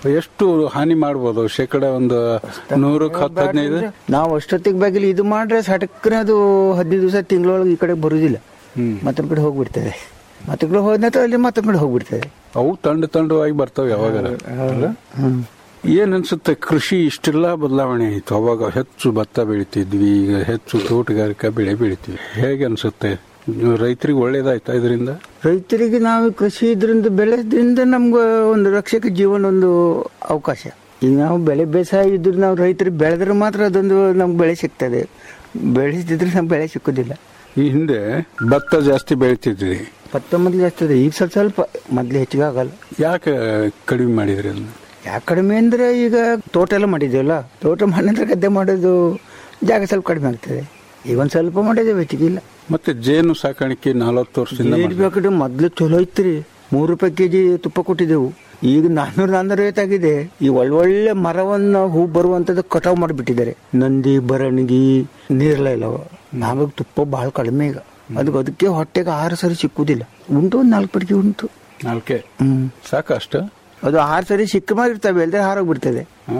ಎಷ್ಟು ಹಾನಿ ಮಾಡ್ಬೋದು ಶೇಕಡ ಒಂದು ನೂರಕ್ಕೆ ಹತ್ತು ಹದಿನೈದು ನಾವು ಅಷ್ಟೊತ್ತಿಗೆ ಬಾಗಿಲು ಇದು ಮಾಡ್ರೆ ಸಟಕ್ನೆ ಅದು ಹದಿನೈದು ದಿವಸ ತಿಂಗಳೊಳಗೆ ಈ ಕಡೆ ಬರುದಿಲ್ಲ ಮತ್ತೊಂದ್ ಕಡೆ ಹೋಗ್ಬಿಡ್ತದೆ ಮತ್ತೊಂದ್ ಕಡೆ ಹೋದ ನಂತರ ಅಲ್ಲಿ ಮತ್ತೊಂದ್ ಕಡೆ ಹೋಗ್ಬಿಡ್ತದೆ ಅವು ತಂಡ ತಂಡವಾಗಿ ಬರ್ತಾವೆ ಯಾವಾಗಾರ ಅಲ್ಲ? ಏನ್ ಅನ್ಸುತ್ತೆ ಕೃಷಿ ಇಷ್ಟೆಲ್ಲ ಬದಲಾವಣೆ ಆಯ್ತು ಅವಾಗ ಹೆಚ್ಚು ಭತ್ತ ಬೆಳಿತಿದ್ವಿ ಈಗ ಹೆಚ್ಚು ತೋಟಗಾರಿಕಾ ಬೆಳೆ ಬೆಳಿತೀವಿ ಹೇಗೆ ಅನ್ಸುತ್ತೆ ರೈತರಿಗೆ ಒಳ್ಳೇದಾಯ್ತಾ ಇದರಿಂದ ರೈತರಿಗೆ ನಾವು ಕೃಷಿ ಇದರಿಂದ ಬೆಳೆದ್ರಿಂದ ನಮ್ಗೆ ಒಂದು ರಕ್ಷಕ ಜೀವನ ಒಂದು ಅವಕಾಶ ಈಗ ನಾವು ಬೆಳೆ ಬೇಸಾಯ ಇದ್ರೆ ನಾವು ರೈತರು ಬೆಳೆದ್ರೆ ಮಾತ್ರ ಅದೊಂದು ನಮ್ಗೆ ಬೆಳೆ ಸಿಗ್ತದೆ ಬೆಳೆಸಿದ್ರೆ ನಮ್ಗೆ ಬೆಳೆ ಸಿಕ್ಕುದಿಲ್ಲ ಈ ಹಿಂದೆ ಭತ್ತ ಜಾಸ್ತಿ ಬೆಳಿತಿದ್ವಿ ಭತ್ತ ಮೊದಲು ಜಾಸ್ತಿ ಇದೆ ಈಗ ಸ್ವಲ್ಪ ಸ್ವಲ್ಪ ಮೊದಲು ಹೆಚ್ಚಿಗೆ ಆಗಲ್ಲ ಯಾಕೆ ಕಡಿಮೆ ಮಾಡಿದ್ರಿ ಅದನ್ನ ಯಾಕೆ ಕಡಿಮೆ ಅಂದ್ರೆ ಈಗ ತೋಟ ಎಲ್ಲ ಮಾಡಿದ್ದೀವಲ್ಲ ತೋಟ ಮಾಡಿದ್ರೆ ಗದ್ದೆ ಮಾಡೋದು ಜಾಗ ಸ್ವಲ್ಪ ಕಡಿಮೆ ಆಗ್ತದೆ ಈಗ ಒಂದು ಸ್ವಲ್ಪ ಮಾಡಿದ್ದೇವೆ ಹೆಚ್ಚಿಗೆ ಇಲ್ಲ ಮತ್ತೆ ಜೇನು ಸಾಕಾಣಿಕೆ ನಲವತ್ತು ವರ್ಷದಿಂದ ಮಾಡ್ತಾ- ಇರ್ಬೇಕಾದ್ರೆ ಮೊದ್ಲು ಚಲೋ ಇತ್ರಿ ಮೂರು ರೂಪಾಯಿ ಕೆಜಿ ತುಪ್ಪ ಕೊಟ್ಟಿದ್ದೆವು ಈಗ ನಾನ್ನೂರ ನಾನ್ನೂರ ಐವತ್ತಾಗಿದೆ ಈ ಒಳ್ಳೊಳ್ಳೆ ಮರವನ್ನ ಹೂ ಬರುವಂತದ್ದು ಕಟಾವ್ ಮಾಡಿಬಿಟ್ಟಿದ್ದಾರೆ ನಂದಿ ಬರಣಗಿ ನೀರೆಲ್ಲ ಇಲ್ಲವ ನಮಗೆ ತುಪ್ಪ ಬಹಳ ಕಡಿಮೆ ಈಗ ಅದಕ್ಕೆ ಅದಕ್ಕೆ ಹೊಟ್ಟೆಗೆ ಆರು ಸರಿ ಸಿಕ್ಕುದಿಲ್ಲ ಉಂಟು ಒಂದು ನಾಲ್ಕು ಪಡಿಕೆ ಉಂಟು ನಾಲ್ಕೆ ಹ್ಮ್ ಸಾಕಷ್ಟ ಅದು ಆರು ಸರಿ ಸಿಕ್ಕ ಮೇಲೆ ಇರ್ತವೆ ಇಲ್ಲದೆ ಹಾರೋಗ್ಬಿಡ್ತದೆ ಹಾ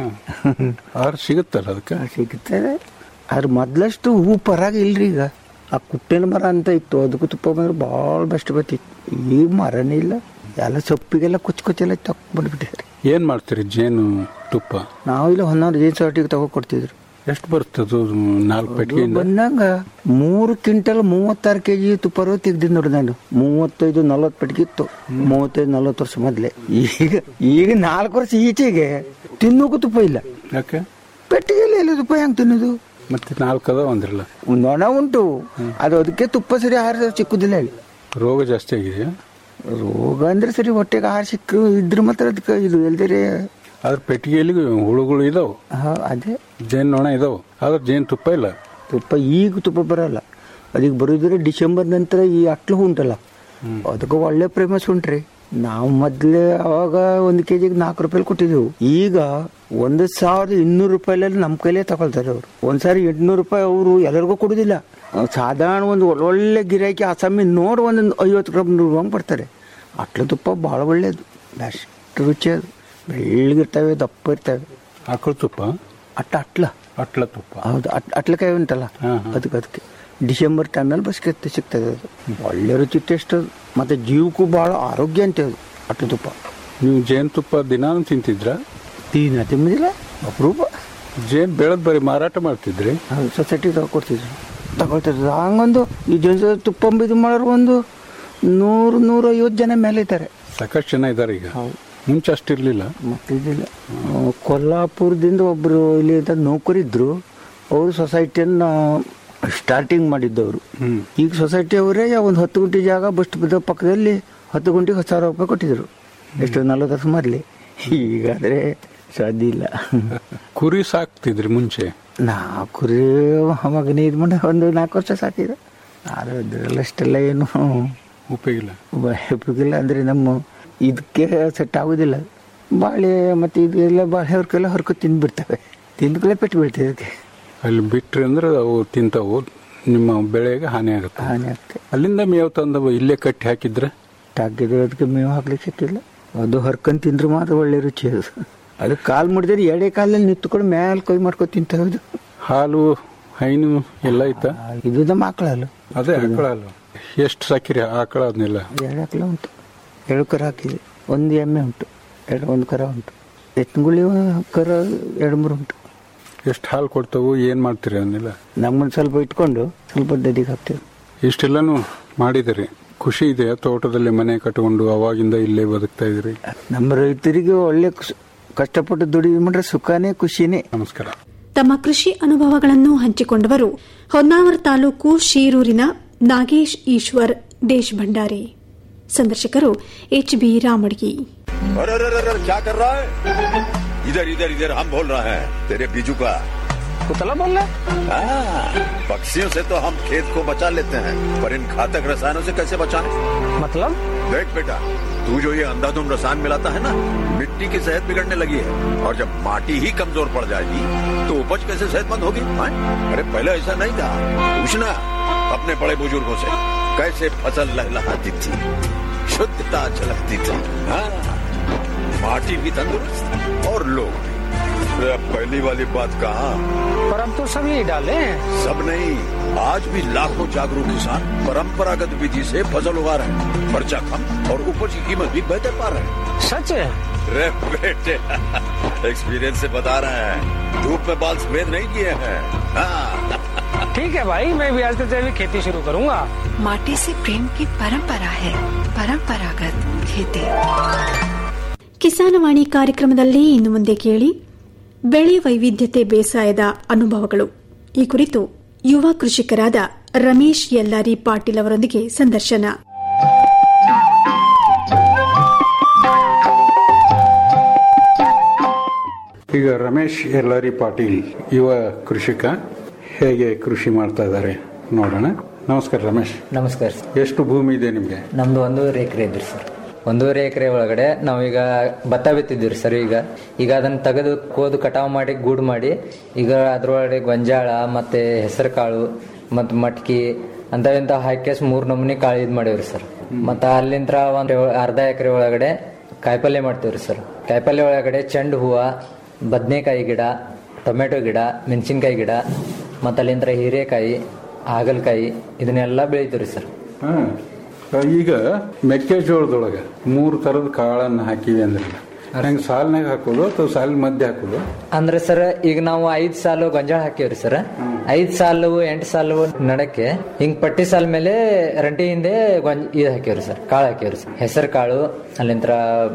ಆರು ಸಿಗುತ್ತಲ್ಲ ಅದಕ್ಕೆ ಸಿಗುತ್ತದೆ ಆದ್ರೆ ಮೊದ್ಲಷ್ಟು ಹೂ ಪರಾಗ ಇಲ್ರಿ ಈಗ ಆ ಕುಟ್ಟಿನ ಮರ ಅಂತ ಇತ್ತು ಅದಕ್ಕೂ ತುಪ್ಪ ಬಂದ್ರೆ ಭಾಳ ಬೆಸ್ಟ್ ಬತ್ತಿತ್ತು ಈಗ ಮರನೇ ಇಲ್ಲ ಎಲ್ಲ ಸೊಪ್ಪಿಗೆಲ್ಲ ಕುಚ್ಚು ಕುಚ್ಚೆಲ್ಲ ತಗೊಂಡ್ಬಿಟ್ಟಿದ್ದಾರೆ ಏನ್ ಮಾಡ್ತೀರಿ ಜೇನು ತುಪ್ಪ ನಾವು ಇಲ್ಲ ಹೊನ್ನಾರು ಜೇನು ಸಾಟಿಗೆ ತಗೋ ಕೊಡ್ತಿದ್ರು ಎಷ್ಟು ಬರ್ತದೆ ನಾಲ್ಕು ಪೆಟ್ಟಿಗೆಯಿಂದ ಬಂದಂಗ ಮೂರು ಕ್ವಿಂಟಲ್ ಮೂವತ್ತಾರು ಕೆ ಜಿ ತುಪ್ಪ ತೆಗ್ದಿದ್ ನೋಡಿ ನಾನು ಮೂವತ್ತೈದು ನಲ್ವತ್ತು ಪೆಟ್ಟಿಗೆ ಇತ್ತು ಮೂವತ್ತೈದು ನಲ್ವತ್ತು ವರ್ಷ ಮೊದ್ಲೇ ಈಗ ಈಗ ನಾಲ್ಕು ವರ್ಷ ಈಚೆಗೆ ತಿನ್ನೋಕು ತುಪ್ಪ ಇಲ್ಲ ಯಾಕೆ ಪೆಟ್ಟಿಗೆಯಲ್ಲಿ ಎಲ್ಲಿ ತುಪ್ಪ ಹೆಂಗ್ ತಿನ್ನೋದು ಮತ್ತೆ ನಾಲ್ಕು ಅದ ಒಂದಿರಲ್ಲ ನೊಣ ಉಂಟು ಅದು ಅದಕ್ಕೆ ತುಪ್ಪ ಸರಿ ಆಹಾರ ಸಿಕ್ಕುದಿಲ್ಲ ಹೇಳಿ ರೋಗ ಜಾಸ್ತಿ ಆಗಿದೆಯಾ ರೋಗ ಅಂದ್ರೆ ಸರಿ ಹೊಟ್ಟೆಗೆ ಆಹಾರ ಸಿಕ್ಕ ಇದ್ರ ಮಾತ್ರ ಅದಕ್ಕೆ ಇದು ಎಲ್ದರೆ ಆದ್ರೆ ಪೆಟ್ಟಿಗೆಯಲ್ಲಿ ಹುಳುಗಳು ಇದಾವೆ ಅದೇ ಜೇನು ನೊಣ ಇದಾವೆ ಆದ್ರೆ ಜೇನು ತುಪ್ಪ ಇಲ್ಲ ತುಪ್ಪ ಈಗ ತುಪ್ಪ ಬರಲ್ಲ ಅದಕ್ಕೆ ಬರೋದ್ರೆ ಡಿಸೆಂಬರ್ ನಂತರ ಈ ಅಟ್ಲು ಉಂಟಲ್ಲ ಅದಕ್ಕೆ ಒಳ್ಳೆ ಫೇಮಸ್ ಉಂಟ್ರಿ ನಾವು ಮೊದ್ಲೇ ಅವಾಗ ಒಂದು ಕೆ ಜಿಗೆ ನಾಲ್ಕು ರೂಪಾಯಿ ಕೊಟ್ಟಿದ್ದೆವು ಈಗ ಒಂದು ಸಾವಿರದ ಇನ್ನೂರು ರೂಪಾಯಿನಲ್ಲಿ ನಮ್ಮ ಕೈಲೇ ತಗೊಳ್ತಾರೆ ಅವರು ಒಂದ್ಸಾರಿ ಎಂಟ್ನೂರು ರೂಪಾಯಿ ಅವರು ಎಲ್ಲರಿಗೂ ಕೊಡುದಿಲ್ಲ ಅಹ್ ಸಾಧಾರಣ ಒಂದು ಒಳ್ಳೊಳ್ಳೆ ಗಿರಾಕಿ ಆಸಾಮಿ ನೋಡಿ ಒಂದೊಂದು ಐವತ್ತು ಗ್ರಾಮ್ ನೂರು ಗ್ರಾಮ್ ಕೊಡ್ತಾರೆ ಅಟ್ಲ ತುಪ್ಪ ಭಾಳ ಒಳ್ಳೇದು ಅಷ್ಟು ರುಚಿ ಅದು ಬೆಳ್ಳಗಿರ್ತವೆ ದಪ್ಪ ಇರ್ತವೆ ಆಕಳ ತುಪ್ಪ ಅಟ್ಟ ಅಟ್ಲ ಅಟ್ಲ ತುಪ್ಪ ಹೌದು ಅಟ್ ಅಟ್ಲಕಾಯಿ ಉಂಟಲ್ಲ ಹಾ, ಹಾ. ಅದಕ್ಕೆ ಅದಕ್ಕೆ ಡಿಸೆಂಬರ್ ಟನ್ನಲ್ಲಿ ಬಸ್ ಸಿಗ್ತದೆ ಅದು ಒಳ್ಳೆ ರುಚಿ ಟೇಸ್ಟ್ ಅದು ಮತ್ತೆ ಜೀವಕ್ಕೂ ಭಾಳ ಆರೋಗ್ಯ ಅಂತ ಅದು ಅಟ್ಲ ತುಪ್ಪ ನೀವು ಜೇನು ತುಪ್ಪ ದಿನಾನು ತಿಂತಿದ್ರ ತೀನ ತಿಂಬುದಿಲ್ಲ ಅಪರೂಪ ಜೇನು ಬೆಳೆದ್ ಬರೀ ಮಾರಾಟ ಮಾಡ್ತಿದ್ರಿ ಹೌದು ಸೊಸೈಟಿ ತಗೊಡ್ತಿದ್ರು ತಗೊಳ್ತಿದ್ರು ಹಂಗೊಂದು ಈ ಜನ ತುಪ್ಪ ಇದು ಮಾಡೋರು ಒಂದು ನೂರು ನೂರ ಐವತ್ತು ಜನ ಮೇಲೆ ಇದ್ದಾರೆ ಸಾಕಷ್ಟು ಜನ ಇದಾರೆ ಈಗ ಹೌದು ಮುಂಚೆ ಅಷ್ಟಿರ್ಲಿಲ್ಲ ಮತ್ತಿದಿಲ್ಲ ಕೊಲ್ಲಾಪುರದಿಂದ ಒಬ್ಬರು ಇಲ್ಲಿ ಅಂತ ನೌಕರಿದ್ರು ಅವರು ಸೊಸೈಟಿಯನ್ನ ಸ್ಟಾರ್ಟಿಂಗ್ ಮಾಡಿದ್ದವರು ಹ್ಮ್. ಈಗ ಸೊಸೈಟಿ ಅವರೇ ಒಂದು ಹತ್ತು ಗುಂಟೆ ಜಾಗ ಬಸ್ ಬದ ಪಕ್ಕದಲ್ಲಿ ಹತ್ತು ಗುಂಟೆಗೆ ಹತ್ತು ಸಾವಿರ ರೂಪಾಯಿ ಕೊಟ್ಟಿದ್ರು ಎಷ್ಟು ನಲ್ವತ್ತು ವರ್ಷ ಮೊದಲೇ ಈಗಾದ್ರೆ ಸಾಧ್ಯ ಇಲ್ಲ ಕುರಿ ಸಾಕ್ತಿದ್ರಿ ಮುಂಚೆ ನಾ ಕುರಿ ಮಗನೇ ಇದು ಮಾಡಿ ಒಂದು ನಾಲ್ಕು ವರ್ಷ ಸಾಕಿದೆ ಆದ್ರೆ ಅದ್ರಲ್ಲಿ ಅಷ್ಟೆಲ್ಲ ಏನು ಉಪಯೋಗ ಇಲ್ಲ ಉಪಯೋಗಿಲ್ಲ ಅಂದರೆ ನಮ್ಮ ಇದಕ್ಕೆ ಸೆಟ್ ಆಗೋದಿಲ್ಲ ಬಾಳೆ ಮತ್ತು ಇದೆಲ್ಲ ಬಾಳೆ ಹೊರ್ಕೆಲ್ಲ ಹೊರ್ಕೊ ತಿಂದ್ಬಿಡ್ತವೆ ತಿಂದ್ಕೊಳ್ಳೆ ಪೆಟ್ಟು ಬೀಳ್ತದೆ ಇದಕ್ಕೆ ಅಲ್ಲಿ ಬಿಟ್ರಿ ಅಂದ್ರೆ ಅವು ತಿಂತಾವು ನಿಮ್ಮ ಬೆಳೆಗೆ ಹಾನಿ ಆಗುತ್ತೆ ಹಾನಿ ಆಗ್ತದೆ ಅಲ್ಲಿಂದ ಮೇವು ತಂದು ಇಲ್ಲೇ ಕಟ್ಟಿ ಹಾಕಿದ್ರೆ ಟಾಕಿದ್ರೆ ಅದಕ್ಕೆ ಮೇವು ಹಾಕ್ಲಿಕ್ಕೆ ಸಿಕ್ಕಿಲ್ಲ ಅದು ಹರ್ಕೊಂಡ್ ತಿಂದ್ರೆ ಮಾತ್ರ ಒಳ್ಳೆ ರುಚಿ ಅದು ಅದು ಕಾಲು ಮುಡಿದ್ರೆ ಎಡೆ ಕಾಲಲ್ಲಿ ನಿಂತ್ಕೊಂಡು ಮ್ಯಾಲೆ ಕೈ ಮಾಡ್ಕೊಂಡು ತಿಂತವೆ ಹಾಲು ಹೈನು ಎಲ್ಲ ಐತಾ ಇದು ನಮ್ಮ ಆಕಳಲ್ಲ ಅದೇ ಆಕಳ ಅಲ್ಲ ಎಷ್ಟು ಸಾಕಿರಿ ಆಕಳ ಅದನ್ನೆಲ್ಲ ಎರಡು ಆಕಳ ಉಂಟು ಎರಡು ಕರ ಹಾಕಿದೆ ಒಂದು ಎಮ್ಮೆ ಉಂಟು ಎರಡು ಒಂದು ಕರ ಉಂಟು ಎತ್ತುಗುಳಿ ಕರ ಎರಡು ಮೂರು ಉಂಟು ಎಷ್ಟು ಹಾಲು ಕೊಡ್ತಾವು ಏನ್ ಮಾಡ್ತೀರಿ ಅದನ್ನೆಲ್ಲ ನಮ್ಮನ್ನು ಸ್ವಲ್ಪ ಇಟ್ಕೊಂಡು ಸ್ವಲ್ಪ ದದಿಗೆ ಹಾಕ್ತೇವೆ ಇಷ್ಟೆಲ್ಲಾನು ಮಾಡಿದಿರಿ ಖುಷಿ ಇದೆ ತೋಟದಲ್ಲಿ ಮನೆ ಕಟ್ಕೊಂಡು ಅವಾಗಿಂದ ಇಲ್ಲೇ ಬದುಕ್ತಾ ಇದ್ರಿ ನಮ್ಮ ರೈತರಿಗೆ ಒಳ್ಳೆ ಖುಷಿ- ಕಷ್ಟಪಟ್ಟು ದುಡಿದು ಮಾಡ್ರೆ ಸುಖನೇ ಖುಷಿನೇ ನಮಸ್ಕಾರ ತಮ್ಮ ಕೃಷಿ ಅನುಭವಗಳನ್ನು ಹಂಚಿಕೊಂಡವರು ಹೊನ್ನಾವರ ತಾಲೂಕು ಶೀರೂರಿನ ನಾಗೇಶ್ ಈಶ್ವರ್ ದೇಶ್ ಭಂಡಾರಿ ಸಂದರ್ಶಕರು ಎಚ್ ಬಿ ರಾಮಡ್ಗಿ अरे अरे अरे अरे, क्या कर रहा है इधर इधर इधर हम बोल रहे हैं तेरे बीजू का ಕುತಲ ಬಲ್ಲ हाँ, पक्षियों से तो हम खेत को बचा लेते हैं पर इन घातक रसायनों से कैसे बचाएं? मतलब देख बेटा तू जो ये अंधाधुंध रसायन मिलाता है ना मिट्टी की सेहत बिगड़ने लगी है और जब माटी ही कमजोर पड़ जाएगी तो उपज कैसे सेहतमंद होगी हाँ? अरे पहले ऐसा नहीं था पूछना अपने बड़े बुजुर्गों से कैसे फसल लहलहाती थी शुद्धता झलकती थी हाँ माटी भी तंदुरुस्त और लोग भी अरे पहली वाली बात कहा पर अब तो सब यही डाले हैं सब नहीं आज भी लाखों जागरूक किसान परंपरागत विधि से फसल उगा रहे हैं खर्चा कम और उपज की कीमत भी बेहतर पा रहे हैं सच है रे बेटे एक्सपीरियंस से बता रहे हैं धूप में बाल सफेद नहीं किए हैं हाँ ठीक है भाई मैं भी आज से जैविक खेती शुरू करूंगा माटी से प्रेम की परंपरा है परंपरागत खेती ಕಿಸಾನವಾಣಿ ಕಾರ್ಯಕ್ರಮದಲ್ಲಿ ಇನ್ನು ಮುಂದೆ ಕೇಳಿ ಬೆಳೆ ವೈವಿಧ್ಯತೆ ಬೇಸಾಯದ ಅನುಭವಗಳು ಈ ಕುರಿತು ಯುವ ಕೃಷಿಕರಾದ ರಮೇಶ್ ಯಲ್ಲಾರಿ ಪಾಟೀಲ್ ಅವರೊಂದಿಗೆ ಸಂದರ್ಶನ ಈಗ ರಮೇಶ್ ಯಲ್ಲಾರಿ ಪಾಟೀಲ್ ಯುವ ಕೃಷಿಕ ಹೇಗೆ ಕೃಷಿ ಮಾಡ್ತಾ ಇದ್ದಾರೆ ನೋಡೋಣ ನಮಸ್ಕಾರ ರಮೇಶ್ ನಮಸ್ಕಾರ ಸರ್ ಎಷ್ಟು ಭೂಮಿ ಇದೆ ನಿಮಗೆ ನಮ್ದು ಒಂದೂವರೆ ಎಕರೆ ಇದ್ರಿ ಸರ್ ಒಂದೂವರೆ ಎಕರೆ ಒಳಗಡೆ ನಾವೀಗ ಭತ್ತ ಬಿತ್ತಿದ್ದೀವಿ ಸರ್ ಈಗ ಈಗ ಅದನ್ನ ತೆಗೆದು ಕೋದು ಕಟಾವು ಮಾಡಿ ಗೂಡು ಮಾಡಿ ಈಗ ಅದ್ರೊಳಗಡೆ ಗೊಂಜಾಳ ಮತ್ತೆ ಹೆಸರು ಕಾಳು ಮತ್ತು ಮಟ್ಕಿ ಅಂತ ಇಂತ ಹಾಕಿ ಮೂರ್ ನಮೂನಿ ಕಾಳು ಇದು ಮಾಡೀವ್ರಿ ಸರ್ ಮತ್ತೆ ಅಲ್ಲಿಂದ ಒಂದ್ ಅರ್ಧ ಎಕರೆ ಒಳಗಡೆ ಕಾಯಿಪಲ್ಯ ಮಾಡ್ತೀವ್ರಿ ಸರ್ ಕಾಯಿಪಲ್ಯ ಒಳಗಡೆ ಚೆಂಡು ಹೂವ ಬದನೆಕಾಯಿ ಗಿಡ ಟೊಮೆಟೊ ಗಿಡ ಮೆಣಸಿನ್ಕಾಯಿ ಗಿಡ ಮತ್ತು ಅಲ್ಲಿಂದ ಹೀರೆಕಾಯಿ ಹಾಗಲಕಾಯಿ ಇದನ್ನೆಲ್ಲ ಬೆಳಿತೀವ್ರಿ ಸರ್ ಹಾ. ಈಗ ಮೆಕ್ಕೆಜೋಳದೊಳಗೆ ಮೂರು ತರದ ಕಾಳನ್ನ ಹಾಕಿವಿ ಅಂದ್ರೆ ಹೆಂಗ್ ಸಾಲಿನಾಗ ಹಾಕೋದು ಅಥವಾ ಸಾಲಿನ ಮಧ್ಯೆ ಹಾಕೋದು ಅಂದ್ರೆ ಸರ್ ಈಗ ನಾವು ಐದ್ ಸಾಲು ಗೊಂಜಾಳ ಹಾಕಿವ್ರಿ ಸರ್ ಐದ್ ಸಾಲು ಎಂಟು ಸಾಲು ನಡಕ್ಕೆ ಹಿಂಗ್ ಪಟ್ಟಿ ಸಾಲ್ ಮೇಲೆ ರಂಟಿ ಹಿಂದೆ ಗೊಂಜ ಇದು ಹಾಕಿವ್ರಿ ಸರ್ ಕಾಳು ಹಾಕಿವ್ರಿ ಸರ್ ಹೆಸರು ಕಾಳು ಅಲ್ಲಿಂತ್ರ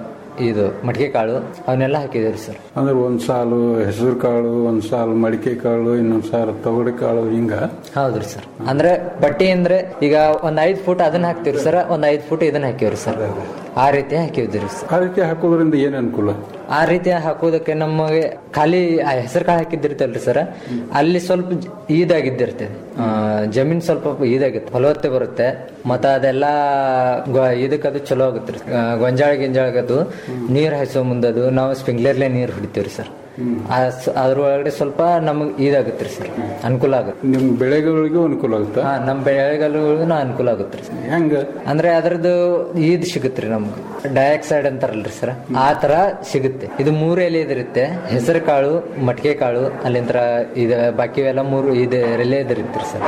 ಇದು ಮಡಿಕೆ ಕಾಳು ಅವನ್ನೆಲ್ಲ ಹಾಕಿದೇವ್ರಿ ಸರ್ ಅಂದ್ರೆ ಒಂದ್ ಸಾಲು ಹೆಸರು ಕಾಳು ಒಂದ್ ಸಾಲು ಮಡಿಕೆ ಕಾಳು ಇನ್ನೊಂದ್ ಸಾಲು ತೊಗರಿ ಕಾಳು ಹಿಂಗ ಹೌದ್ರಿ ಸರ್ ಅಂದ್ರೆ ಪಟ್ಟಿ ಅಂದ್ರೆ ಈಗ ಒಂದ್ ಐದ್ ಫುಟ್ ಅದನ್ನ ಹಾಕ್ತಿವ್ರಿ ಸರ್ ಒಂದ್ ಐದ್ ಫುಟ್ ಇದನ್ನ ಹಾಕಿವ್ರಿ ಸರ್ ಆ ರೀತಿ ಹಾಕಿವ್ರಿ ಸರ್ ಆ ರೀತಿ ಹಾಕೋದ್ರಿಂದ ಏನ್ ಅನುಕೂಲ ಆ ರೀತಿ ಹಾಕೋದಕ್ಕೆ ನಮಗೆ ಖಾಲಿ ಹೆಸರು ಕಾಳು ಹಾಕಿದ್ದಿರ್ತಲ್ರಿ ಸರ್ ಅಲ್ಲಿ ಸ್ವಲ್ಪ ಜ- ಇದಾಗಿದ್ದಿರ್ತದೆ ಆ, ಜಮೀನ್ ಸ್ವಲ್ಪ ಇದಾಗಿತ್ತು ಫಲವತ್ತೆ ಬರುತ್ತೆ ಮತ್ತ ಅದೆಲ್ಲ ಗೊ- ಇದಕ್ಕದು ಚಲೋ ಆಗುತ್ತೆ ಗೊಂಜಾಳ ಗಿಂಜಾಳಗದು ನೀರ್ ಹಾಯಿಸೋ ಮುಂದದು ನಾವು ಸ್ಪ್ರಿಂಕ್ಲರ್ಲೆ ನೀರ್ ಹೊಡಿತೀವ್ರಿ ಸರ್ ಅದ್ರೊಳಗಡೆ ಸ್ವಲ್ಪ ನಮಗ್ ಇದಾಗುತ್ತೆ ಸರ್ ಅನುಕೂಲ ಆಗುತ್ತೆ ನಿಮ್ ಬೆಳೆಗಳಿಗೂ ಅನುಕೂಲ ಆಗುತ್ತಾ ಹಾ ನಮ್ ಬೆಳೆಗಳಿಗೂ ಅನುಕೂಲ ಆಗುತ್ತೆ ಸರ್ ಹೆಂಗ ಅಂದ್ರೆ ಅದ್ರದ್ದು ಇದ್ ಸಿಗುತ್ತೆ ನಮ್ಗೆ ಡೈಆಕ್ಸೈಡ್ ಅಂತಾರಲ್ರಿ ಸರ್ ಆ ತರ ಸಿಗುತ್ತೆ ಇದು ಮೂರು ಎಲೆ ಇದಿರುತ್ತೆ ಹೆಸರು ಕಾಳು ಮಟ್ಕೆ ಕಾಳು ಅಲ್ಲಿಂತ್ರ ಇದು ಬಾಕಿ ಎಲ್ಲ ಮೂರು ಇದು ಎಲೆ ಇದಿರುತ್ತೆ ಸರ್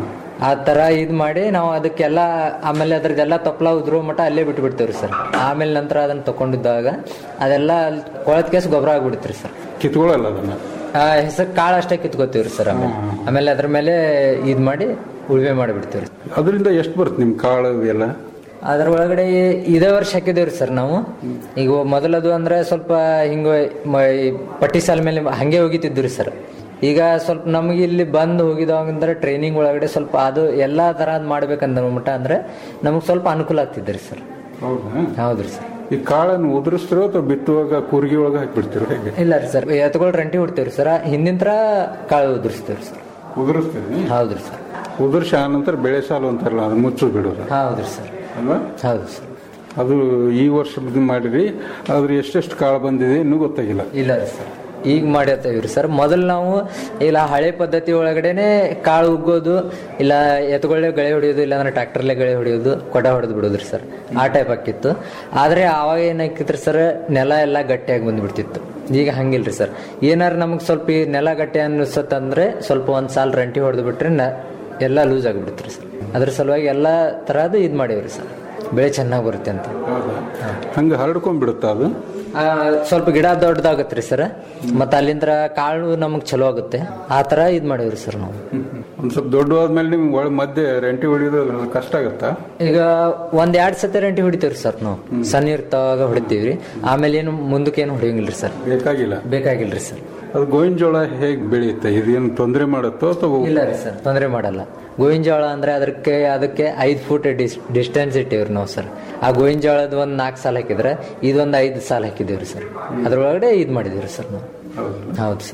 ಆ ತರ ಇದ್ ಮಾಡಿ ನಾವು ಅದಕ್ಕೆಲ್ಲ ಆಮೇಲೆ ಅದ್ರದ್ದೆಲ್ಲ ತಪ್ಪಲ ಉದ್ರೋ ಮಟ್ಟ ಅಲ್ಲೇ ಬಿಟ್ಟು ಬಿಡ್ತೇವ್ರಿ ಸರ್ ಆಮೇಲೆ ನಂತರ ಅದನ್ನ ತಕೊಂಡಿದ್ದಾಗ ಅದೆಲ್ಲ ಕೊಳತ್ ಕೇಸ್ ಗೊಬ್ಬರ ಆಗ್ಬಿಡುತ್ರಿ ಸರ್ ಕಿತ್ಕೊಳ್ಳಲ್ಲ ಅದನ್ನ ಹೆಸರು ಕಾಳು ಅಷ್ಟೇ ಕಿತ್ಕೋತೀವ್ರಿ ಸರ್ ಆಮೇಲೆ ಆಮೇಲೆ ಅದ್ರ ಮೇಲೆ ಇದ್ ಮಾಡಿ ಉಳುಮೆ ಮಾಡಿಬಿಡ್ತೀವ್ರಿ ಅದರಿಂದ ಎಷ್ಟು ಬರುತ್ತೆ ನಿಮ್ ಕಾಳು ಎಲ್ಲ ಅದ್ರ ಒಳಗಡೆ ಇದೇ ವರ್ಷ ಹಾಕಿದೇವ್ರಿ ಸರ್ ನಾವು ಈಗ ಮೊದಲದು ಅಂದ್ರೆ ಸ್ವಲ್ಪ ಹಿಂಗ ಮ- ಈ ಪಟ್ಟಿ ಸಾಲ ಮೇಲೆ ಹಂಗೆ ಹೋಗಿತಿದ್ರಿ ಸರ್ ಈಗ ಸ್ವಲ್ಪ ನಮಗೆ ಇಲ್ಲಿ ಬಂದು ಹೋಗಿದವಂದ್ರೆ ಟ್ರೈನಿಂಗ್ ಒಳಗಡೆ ಸ್ವಲ್ಪ ಅದು ಎಲ್ಲಾ ತರದ್ ಮಾಡ್ಬೇಕಂದ ಮಟ್ಟ ಅಂದ್ರೆ ನಮಗ್ ಸ್ವಲ್ಪ ಅನುಕೂಲ ಆಗ್ತಿದ್ರಿ ಸರ್ ಹೌದಾ ಹೌದ್ರಿ ಸರ್ ಈ ಕಾಳನ್ನು ಉದುರಿಸ್ತಿರೋ ಅಥವಾ ಬಿತ್ತುವಾಗ ಕೂರ್ಗಿ ಒಳಗೆ ಹಾಕ್ಬಿಡ್ತಿರೋ ಹೇಗೆ ಇಲ್ಲ ರೀ ಸರ್ ಎತ್ಕೊಳ್ ರಂಟಿ ಹೊಡ್ತೇವ್ರಿ ಸರ್ ಹಿಂದಿನ ತರ ಕಾಳು ಉದುರಿಸ್ತೇವ್ರಿ ಸರ್ ಉದುರಿಸ್ತೀರಿ ಹೌದ್ರಿ ಸರ್ ಉದುರ್ಸಿ ಆ ನಂತರ ಬೆಳೆ ಸಾಲು ಅಂತಾರಲ್ಲ ಅದು ಮುಚ್ಚು ಬಿಡೋದು ಹೌದ್ರಿ ಸರ್ ಅಲ್ವಾ ಹೌದು ಸರ್ ಅದು ಈ ವರ್ಷ ಇದು ಮಾಡಿರಿ ಆದ್ರೆ ಎಷ್ಟೆಷ್ಟು ಕಾಳು ಬಂದಿದೆ ಇನ್ನೂ ಗೊತ್ತಾಗಿಲ್ಲ ಇಲ್ಲ ರೀ ಸರ್ ಈಗ ಮಾಡಿರ್ತೇವ್ರಿ ಸರ್ ಮೊದಲು ನಾವು ಇಲ್ಲ ಹಳೆ ಪದ್ಧತಿ ಒಳಗಡೆನೆ ಕಾಳು ಉಗ್ಗೋದು ಇಲ್ಲ ಎತ್ತುಗಳೇ ಗಳೆ ಹೊಡೆಯೋದು ಇಲ್ಲಾಂದ್ರೆ ಟ್ರ್ಯಾಕ್ಟರ್ಲೆ ಗಳೆ ಹೊಡೆಯೋದು ಕೊಡ ಹೊಡೆದು ಬಿಡೋದ್ರಿ ಸರ್ ಆ ಟೈಪ್ ಆಕಿತ್ತು ಆದ್ರೆ ಆವಾಗ ಏನಾಕಿತ್ರಿ ಸರ್ ನೆಲ ಎಲ್ಲ ಗಟ್ಟಿಯಾಗಿ ಬಂದ್ಬಿಡ್ತಿತ್ತು ಈಗ ಹಂಗಿಲ್ರಿ ಸರ್ ಏನಾರ ನಮಗೆ ಸ್ವಲ್ಪ ಈ ನೆಲ ಗಟ್ಟಿ ಅನ್ಸತ್ತಂದ್ರೆ ಸ್ವಲ್ಪ ಒಂದ್ ಸಾಲ ರಂಟಿ ಹೊಡೆದು ಬಿಟ್ರೆ ನ ಎಲ್ಲ ಲೂಸ್ ಆಗಿಬಿಡುತ್ತೆ ಸರ್ ಅದ್ರ ಸಲುವಾಗಿ ಎಲ್ಲ ತರಹದ್ದು ಇದು ಮಾಡೀವ್ರಿ ಸರ್ ಬೆಳೆ ಚೆನ್ನಾಗಿ ಬರುತ್ತೆ ಅಂತ ಹಂಗೆ ಹರಡ್ಕೊಂಡ್ಬಿಡುತ್ತಾ ಅದು ಆ, ಸ್ವಲ್ಪ ಗಿಡ ದೊಡ್ಡದಾಗತ್ರಿ ಸರ್ ಮತ್ತ ಅಲ್ಲಿಂದ ಕಾಳು ನಮಗ್ ಚಲೋ ಆಗುತ್ತೆ ಆ ತರ ಇದ್ ಮಾಡಿವ್ರಿ ಸರ್ ನಾವು ಒಂದ್ ಸ್ವಲ್ಪ ದೊಡ್ಡವಾದ್ಮೇಲೆ ನಿಮ್ಗೆ ಒಳ ಮಧ್ಯೆ ರೆಂಟಿ ಹೊಡಿಯೋದು ಕಷ್ಟ ಆಗತ್ತಾ ಈಗ ಒಂದ್ ಎರಡ್ ಸತಿ ರಂಟಿ ಹೊಡಿತೀವ್ರಿ ಸರ್ ನಾವು ಸಣ್ಣ ಇರ್ತಾವಾಗ ಹೊಡಿತೀವ್ರಿ ಆಮೇಲೆ ಏನು ಮುಂದಕ್ಕೆ ಏನು ಹೊಡಿಯಂಗಿಲ್ರಿ ಸರ್ ಬೇಕಾಗಿಲ್ಲ ಬೇಕಾಗಿಲ್ರಿ ಸರ್ ಅದು ಗೋವಿನ ಜೋಳ ಹೇಗ್ ಬೆಳೆಯುತ್ತೆ ಇದೇನು ತೊಂದರೆ ಮಾಡುತ್ತೋ ಅಥವಾ ಇಲ್ಲ ರೀ ಸರ್ ತೊಂದರೆ ಮಾಡಲ್ಲ ಗೋವಿನ ಜೋಳ ಅಂದ್ರೆ ಅದಕ್ಕೆ ಅದಕ್ಕೆ ಐದ್ ಫುಟ್ ಡಿಸ್ಟೆನ್ಸ್ ಇಟ್ಟಿವ್ರಿ ನಾವು ಸರ್ ಆ ಗೋವಿನ ಜೋಳದ ಒಂದ್ ನಾಲ್ಕು ಸಾಲ ಹಾಕಿದ್ರೆ ಇದೊಂದ್ ಐದು ಸಾಲ ಹಾಕಿದೇವ್ರಿ ಸರ್ ಅದ್ರೊಳಗಡೆ ಇದ್ ಮಾಡಿದೀವ್ರಿ ಸರ್ ನಾವು ಹೌದು ಸರ್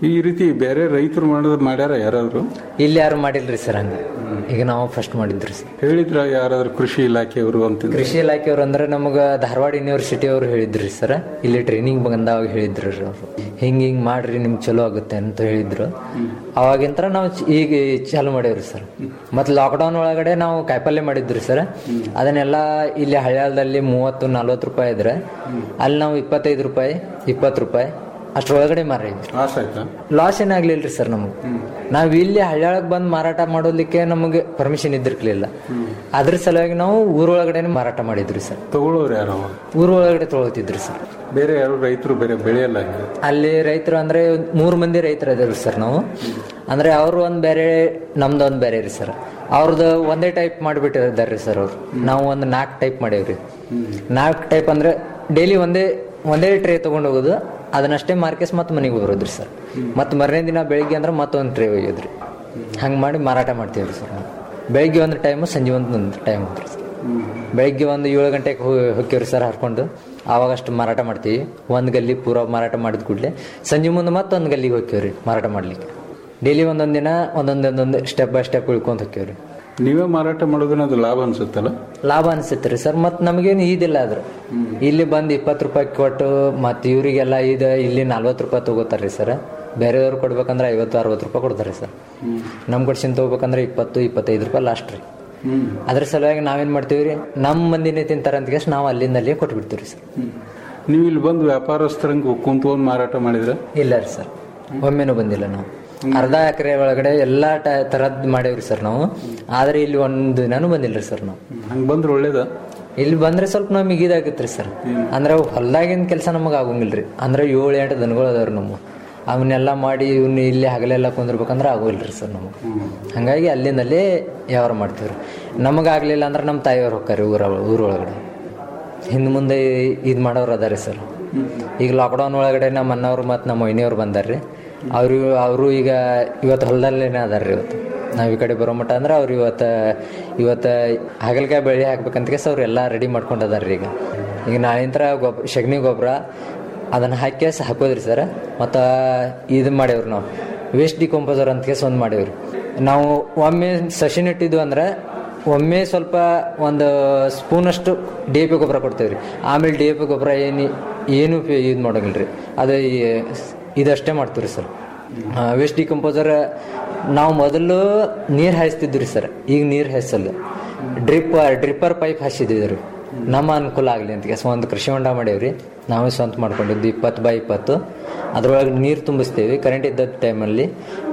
ಈ ರೀತಿ ಬೇರೆ ರೈತರು ಮಾಡೋದು ಮಾಡ್ಯಾರ ಯಾರಾದ್ರು ಇಲ್ಲಿ ಯಾರು ಮಾಡಿಲ್ರಿ ಸರ್ ಹಂಗ ಈಗ ನಾವು ಫಸ್ಟ್ ಮಾಡಿದ್ರಿ ಸರ್ ಹೇಳಿದ್ರ ಯಾರಾದ್ರೂ ಕೃಷಿ ಇಲಾಖೆಯವರು ಅಂತ ಕೃಷಿ ಇಲಾಖೆಯವ್ರು ಅಂದ್ರೆ ನಮಗ ಧಾರವಾಡ ಯೂನಿವರ್ಸಿಟಿ ಅವ್ರು ಹೇಳಿದ್ರಿ ಸರ್ ಇಲ್ಲಿ ಟ್ರೈನಿಂಗ್ ಬಂದಾಗ ಹೇಳಿದ್ರು ಅವರು ಹಿಂಗ್ ಹಿಂಗ್ ಮಾಡ್ರಿ ನಿಮ್ಗೆ ಚಲೋ ಆಗುತ್ತೆ ಅಂತ ಹೇಳಿದ್ರು ಅವಾಗಿಂತರ ನಾವು ಚ- ಈಗ ಚಾಲು ಮಾಡೇವ್ರಿ ಸರ್ ಮತ್ತೆ ಲಾಕ್ಡೌನ್ ಒಳಗಡೆ ನಾವು ಕಾಯಿಪಲ್ಯ ಮಾಡಿದ್ರಿ ಸರ್ ಅದನ್ನೆಲ್ಲ ಇಲ್ಲಿ ಹಳ್ಯಾಳದಲ್ಲಿ ಮೂವತ್ತು ನಲ್ವತ್ತು ರೂಪಾಯಿ ಇದ್ರೆ ಅಲ್ಲಿ ನಾವು ಇಪ್ಪತ್ತೈದು ರೂಪಾಯಿ ಇಪ್ಪತ್ತು ರೂಪಾಯಿ ಅಷ್ಟ್ರೊಳಗಡೆ ಮಾರಿದ್ರಿ ಆಸೆ ಆಯ್ತಾ ಲಾಸ್ ಏನಾಗ್ಲಿಲ್ರಿ ಸರ್ ನಮಗೆ ನಾವ್ ಇಲ್ಲಿ ಹಳ್ಯಾಳಕ್ ಬಂದ್ ಮಾರಾಟ ಮಾಡೋದಕ್ಕೆ ನಮಗೆ ಪರ್ಮಿಷನ್ ಇದ್ದಿರ್ಲಿಲ್ಲ ಅದ್ರ ಸಲುವಾಗಿ ನಾವು ಊರೊಳಗಡೆ ಮಾರಾಟ ಮಾಡಿದ್ರಿ ಸರ್ ತಗೊಳ್ಳೋರು ಯಾರು ಅವಾಗ? ಊರೊಳಗಡೆ ತಗೊಳ್ತಿದ್ರಿ ಸರ್ ಬೇರೆ ಯಾರು ರೈತರು ಬೇರೆ ಬೆಳೆಯಲ್ಲ ಹಂಗೆ ಅಲ್ಲಿ ರೈತರು ಅಂದ್ರೆ ಮೂರ್ ಮಂದಿ ರೈತರು ಇದಾರೆ ಸರ್ ನಾವು ಅಂದ್ರೆ ಅವ್ರು ಒಂದ್ ಬೇರೆ ನಮ್ದು ಒಂದ್ ಬೇರೆ ರೀ ಸರ್ ಅವ್ರದ್ದು ಒಂದೇ ಟೈಪ್ ಮಾಡಿಬಿಟ್ಟಿದ್ದಾರೆ ಸರ್ ಅವ್ರು ನಾವು ಒಂದು ನಾಲ್ಕು ಟೈಪ್ ಮಾಡೇವ್ರಿ ನಾಲ್ಕು ಟೈಪ್ ಅಂದ್ರೆ ಡೈಲಿ ಒಂದೇ ಒಂದೇ ಟ್ರೇ ತಗೊಂಡು ಹೋಗೋದು ಅದನ್ನಷ್ಟೇ ಮಾರ್ಕೆಸ್ ಮತ್ತೆ ಮನೆಗೆ ಬರೋದ್ರಿ ಸರ್ ಮತ್ತೆ ಮರನೇ ದಿನ ಬೆಳಿಗ್ಗೆ ಅಂದ್ರೆ ಮತ್ತೊಂದು ಟ್ರೇ ಒಯ್ಯೋದ್ರಿ ಹಂಗೆ ಮಾಡಿ ಮಾರಾಟ ಮಾಡ್ತೀವ್ರಿ ಸರ್ ನಾವು ಬೆಳಿಗ್ಗೆ ಒಂದು ಟೈಮು ಸಂಜೆ ಒಂದು ಒಂದು ಟೈಮ್ ಅಂತ್ರಿ ಸರ್ ಬೆಳಿಗ್ಗೆ ಒಂದು ಏಳು ಗಂಟೆಗೆ ಹೋಗ್ತೀವ್ರಿ ಸರ್ ಹರ್ಕೊಂಡು ಆವಾಗ ಅಷ್ಟು ಮಾರಾಟ ಮಾಡ್ತೀವಿ ಒಂದು ಗಲ್ಲಿ ಪೂರ ಮಾರಾಟ ಮಾಡಿದ ಕೂಡಲೇ ಸಂಜೆ ಮುಂದೆ ಮತ್ತೊಂದು ಗಲ್ಲಿಗೆ ಹೋಗ್ತೀವ್ರಿ ಮಾರಾಟ ಮಾಡ್ಲಿಕ್ಕೆ ಡೈಲಿ ಒಂದೊಂದು ದಿನ ಒಂದೊಂದು ಒಂದೊಂದು ಸ್ಟೆಪ್ ಬೈ ಸ್ಟೆಪ್ ಇಳ್ಕೊಂತ ಹೋಗ್ತೀವ್ರಿ ನೀವೇ ಮಾರಾಟ ಮಾಡೋದನ್ನ ಅದು ಲಾಭ ಅನ್ಸುತ್ತಲ್ಲ ಲಾಭ ಅನ್ಸುತ್ತೆ ರೀ ಸರ್ ಮತ್ತೆ ನಮಗೇನು ಇದಿಲ್ಲ ಅದ್ರ ಇಲ್ಲಿ ಬಂದು ಇಪ್ಪತ್ತು ರೂಪಾಯಿ ಕೊಟ್ಟು ಮತ್ತೆ ಇವರಿಗೆಲ್ಲ ಇದು ಇಲ್ಲಿ ನಲ್ವತ್ತು ರೂಪಾಯಿ ತಗೋತಾರ್ರಿ ಸರ್ ಬೇರೆಯವ್ರು ಕೊಡ್ಬೇಕಂದ್ರೆ ಐವತ್ತು ಅರವತ್ತು ರೂಪಾಯಿ ಕೊಡ್ತಾರೆ ಸರ್ ನಮ್ ಕಡ್ಸಿಂದ ತಗೋಬೇಕಂದ್ರೆ ಇಪ್ಪತ್ತು ಇಪ್ಪತ್ತೈದು ರೂಪಾಯಿ ಲಾಸ್ಟ್ ರೀ ಅದ್ರ ಸಲುವಾಗಿ ನಾವೇನ್ ಮಾಡ್ತೀವಿ ರೀ ನಮ್ಮ ಮಂದಿನೇ ತಿಂತಾರ ಅಂತ ಕೇಸ್ ನಾವು ಅಲ್ಲಿಂದ ಅಲ್ಲಿಯೇ ಕೊಟ್ಟು ಬಿಡ್ತೀವಿ ಸರ್ ನೀವು ಇಲ್ಲಿ ಬಂದು ವ್ಯಾಪಾರಸ್ಥರಂಗೆ ಕುಂತ್ಕೊಂಡು ಮಾರಾಟ ಮಾಡಿದ್ರೆ ಇಲ್ಲ ರೀ ಸರ್ ಒಮ್ಮೆನೂ ಬಂದಿಲ್ಲ ನಾವು ಅರ್ಧ ಎಕರೆ ಒಳಗಡೆ ಎಲ್ಲಾ ಟ- ತರದ್ ಮಾಡೇವ್ರಿ ಸರ್ ನಾವು ಆದ್ರೆ ಇಲ್ಲಿ ಒಂದು ದಿನಾನು ಬಂದಿಲ್ರಿ ಸರ್ ನಾವು ಹಂಗೆ ಬಂದ್ರೆ ಒಳ್ಳೇದ ಇಲ್ಲಿ ಬಂದ್ರೆ ಸ್ವಲ್ಪ ನಮಗೆ ಇದಾಗತ್ರಿ ಸರ್ ಅಂದ್ರೆ ಹೊಲ್ದಾಗಿನ ಕೆಲಸ ನಮಗೆ ಆಗಂಗಿಲ್ರಿ ಅಂದ್ರೆ ಏಳು ಎಂಟು ದನಗಳು ಅದಾವ್ರಿ ನಮ್ಮ ಅವನ್ನೆಲ್ಲ ಮಾಡಿ ಇವ್ನ ಇಲ್ಲಿ ಹಗಲೆಲ್ಲ ಕುಂದಿರ್ಬೇಕಂದ್ರೆ ಆಗೋಲ್ರಿ ಸರ್ ನಮಗೆ ಹಂಗಾಗಿ ಅಲ್ಲಿಂದಲೇ ವ್ಯವಹಾರ ಮಾಡ್ತೀವ್ರಿ ನಮಗಾಗ್ಲಿಲ್ಲ ಅಂದ್ರೆ ನಮ್ಮ ತಾಯಿಯವ್ರು ಹೋಗ್ತಾರೆ ಊರ ಊರೊಳಗಡೆ ಹಿಂದ್ ಮುಂದೆ ಇದು ಮಾಡೋರು ಅದಾರಿ ಸರ್ ಈಗ ಲಾಕ್ಡೌನ್ ಒಳಗಡೆ ನಮ್ಮ ಅಣ್ಣವ್ರು ಮತ್ತು ನಮ್ಮ ವೈನಿಯವ್ರು ಬಂದಾರ್ರಿ ಅವರು ಅವರು ಈಗ ಇವತ್ತು ಹೊಲದಲ್ಲೇನೆ ಅದಾರ್ರಿ ಇವತ್ತು ನಾವು ಈ ಕಡೆ ಬರೋ ಮಟ್ಟ ಅಂದ್ರೆ ಅವ್ರು ಇವತ್ತು ಇವತ್ತು ಹಾಗಲಕಾಯಿ ಬೆಳೆ ಹಾಕ್ಬೇಕಂತ ಕೇಸ್ ಅವ್ರು ಎಲ್ಲ ರೆಡಿ ಮಾಡ್ಕೊಂಡು ಅದಾರ್ರಿ ಈಗ ಈಗ ನಾಳಿಂತ್ರ ಗೊಬ್ಬ ಸಗಣಿ ಗೊಬ್ಬರ ಅದನ್ನು ಹಾಕಿ ಹಾಕೋದ್ರಿ ಸರ್ ಮತ್ತು ಇದು ಮಾಡೇವ್ರಿ ನಾವು ವೇಸ್ಟ್ ಡಿಕಂಪೋಸರ್ ಅಂತ ಕೇಸ್ ಒಂದು ಮಾಡೇವ್ರಿ ನಾವು ಒಮ್ಮೆ ಸಸಿ ನೆಟ್ಟಿದ್ವು ಅಂದ್ರೆ ಒಮ್ಮೆ ಸ್ವಲ್ಪ ಒಂದು ಸ್ಪೂನಷ್ಟು ಡಿ ಎ ಪಿ ಗೊಬ್ಬರ ಕೊಡ್ತೇವ್ರಿ ಆಮೇಲೆ ಡಿ ಎ ಪಿ ಗೊಬ್ಬರ ಏನು ಏನು ಯೂಸ್ ಮಾಡೋಂಗಿಲ್ರಿ ಅದು ಈ- ಇದಷ್ಟೇ ಮಾಡ್ತೀವಿ ಸರ್ ವೇಸ್ಟ್ ಡಿಕಂಪೋಸರ್ ನಾವು ಮೊದಲು ನೀರು ಹಾಯಿಸ್ತಿದ್ವಿ ಸರ್ ಈಗ ನೀರು ಹಾಯಿಸಲ್ಲ ಡ್ರಿಪ್ ಡ್ರಿಪ್ಪರ್ ಪೈಪ್ ಹಾಯಿಸಿದ್ವಿ ರೀ ನಮ್ಮ ಅನುಕೂಲ ಆಗಲಿ ಅಂತ ಕೆಲಸ ಒಂದು ಕೃಷಿ ಹೊಂಡ ಮಾಡೇವ್ರಿ ನಾವೇ ಸ್ವಂತ ಮಾಡ್ಕೊಂಡಿದ್ದು ಇಪ್ಪತ್ತು ಬೈ ಇಪ್ಪತ್ತು ಅದ್ರೊಳಗೆ ನೀರು ತುಂಬಿಸ್ತೀವಿ ಕರೆಂಟ್ ಇದ್ದ ಟೈಮಲ್ಲಿ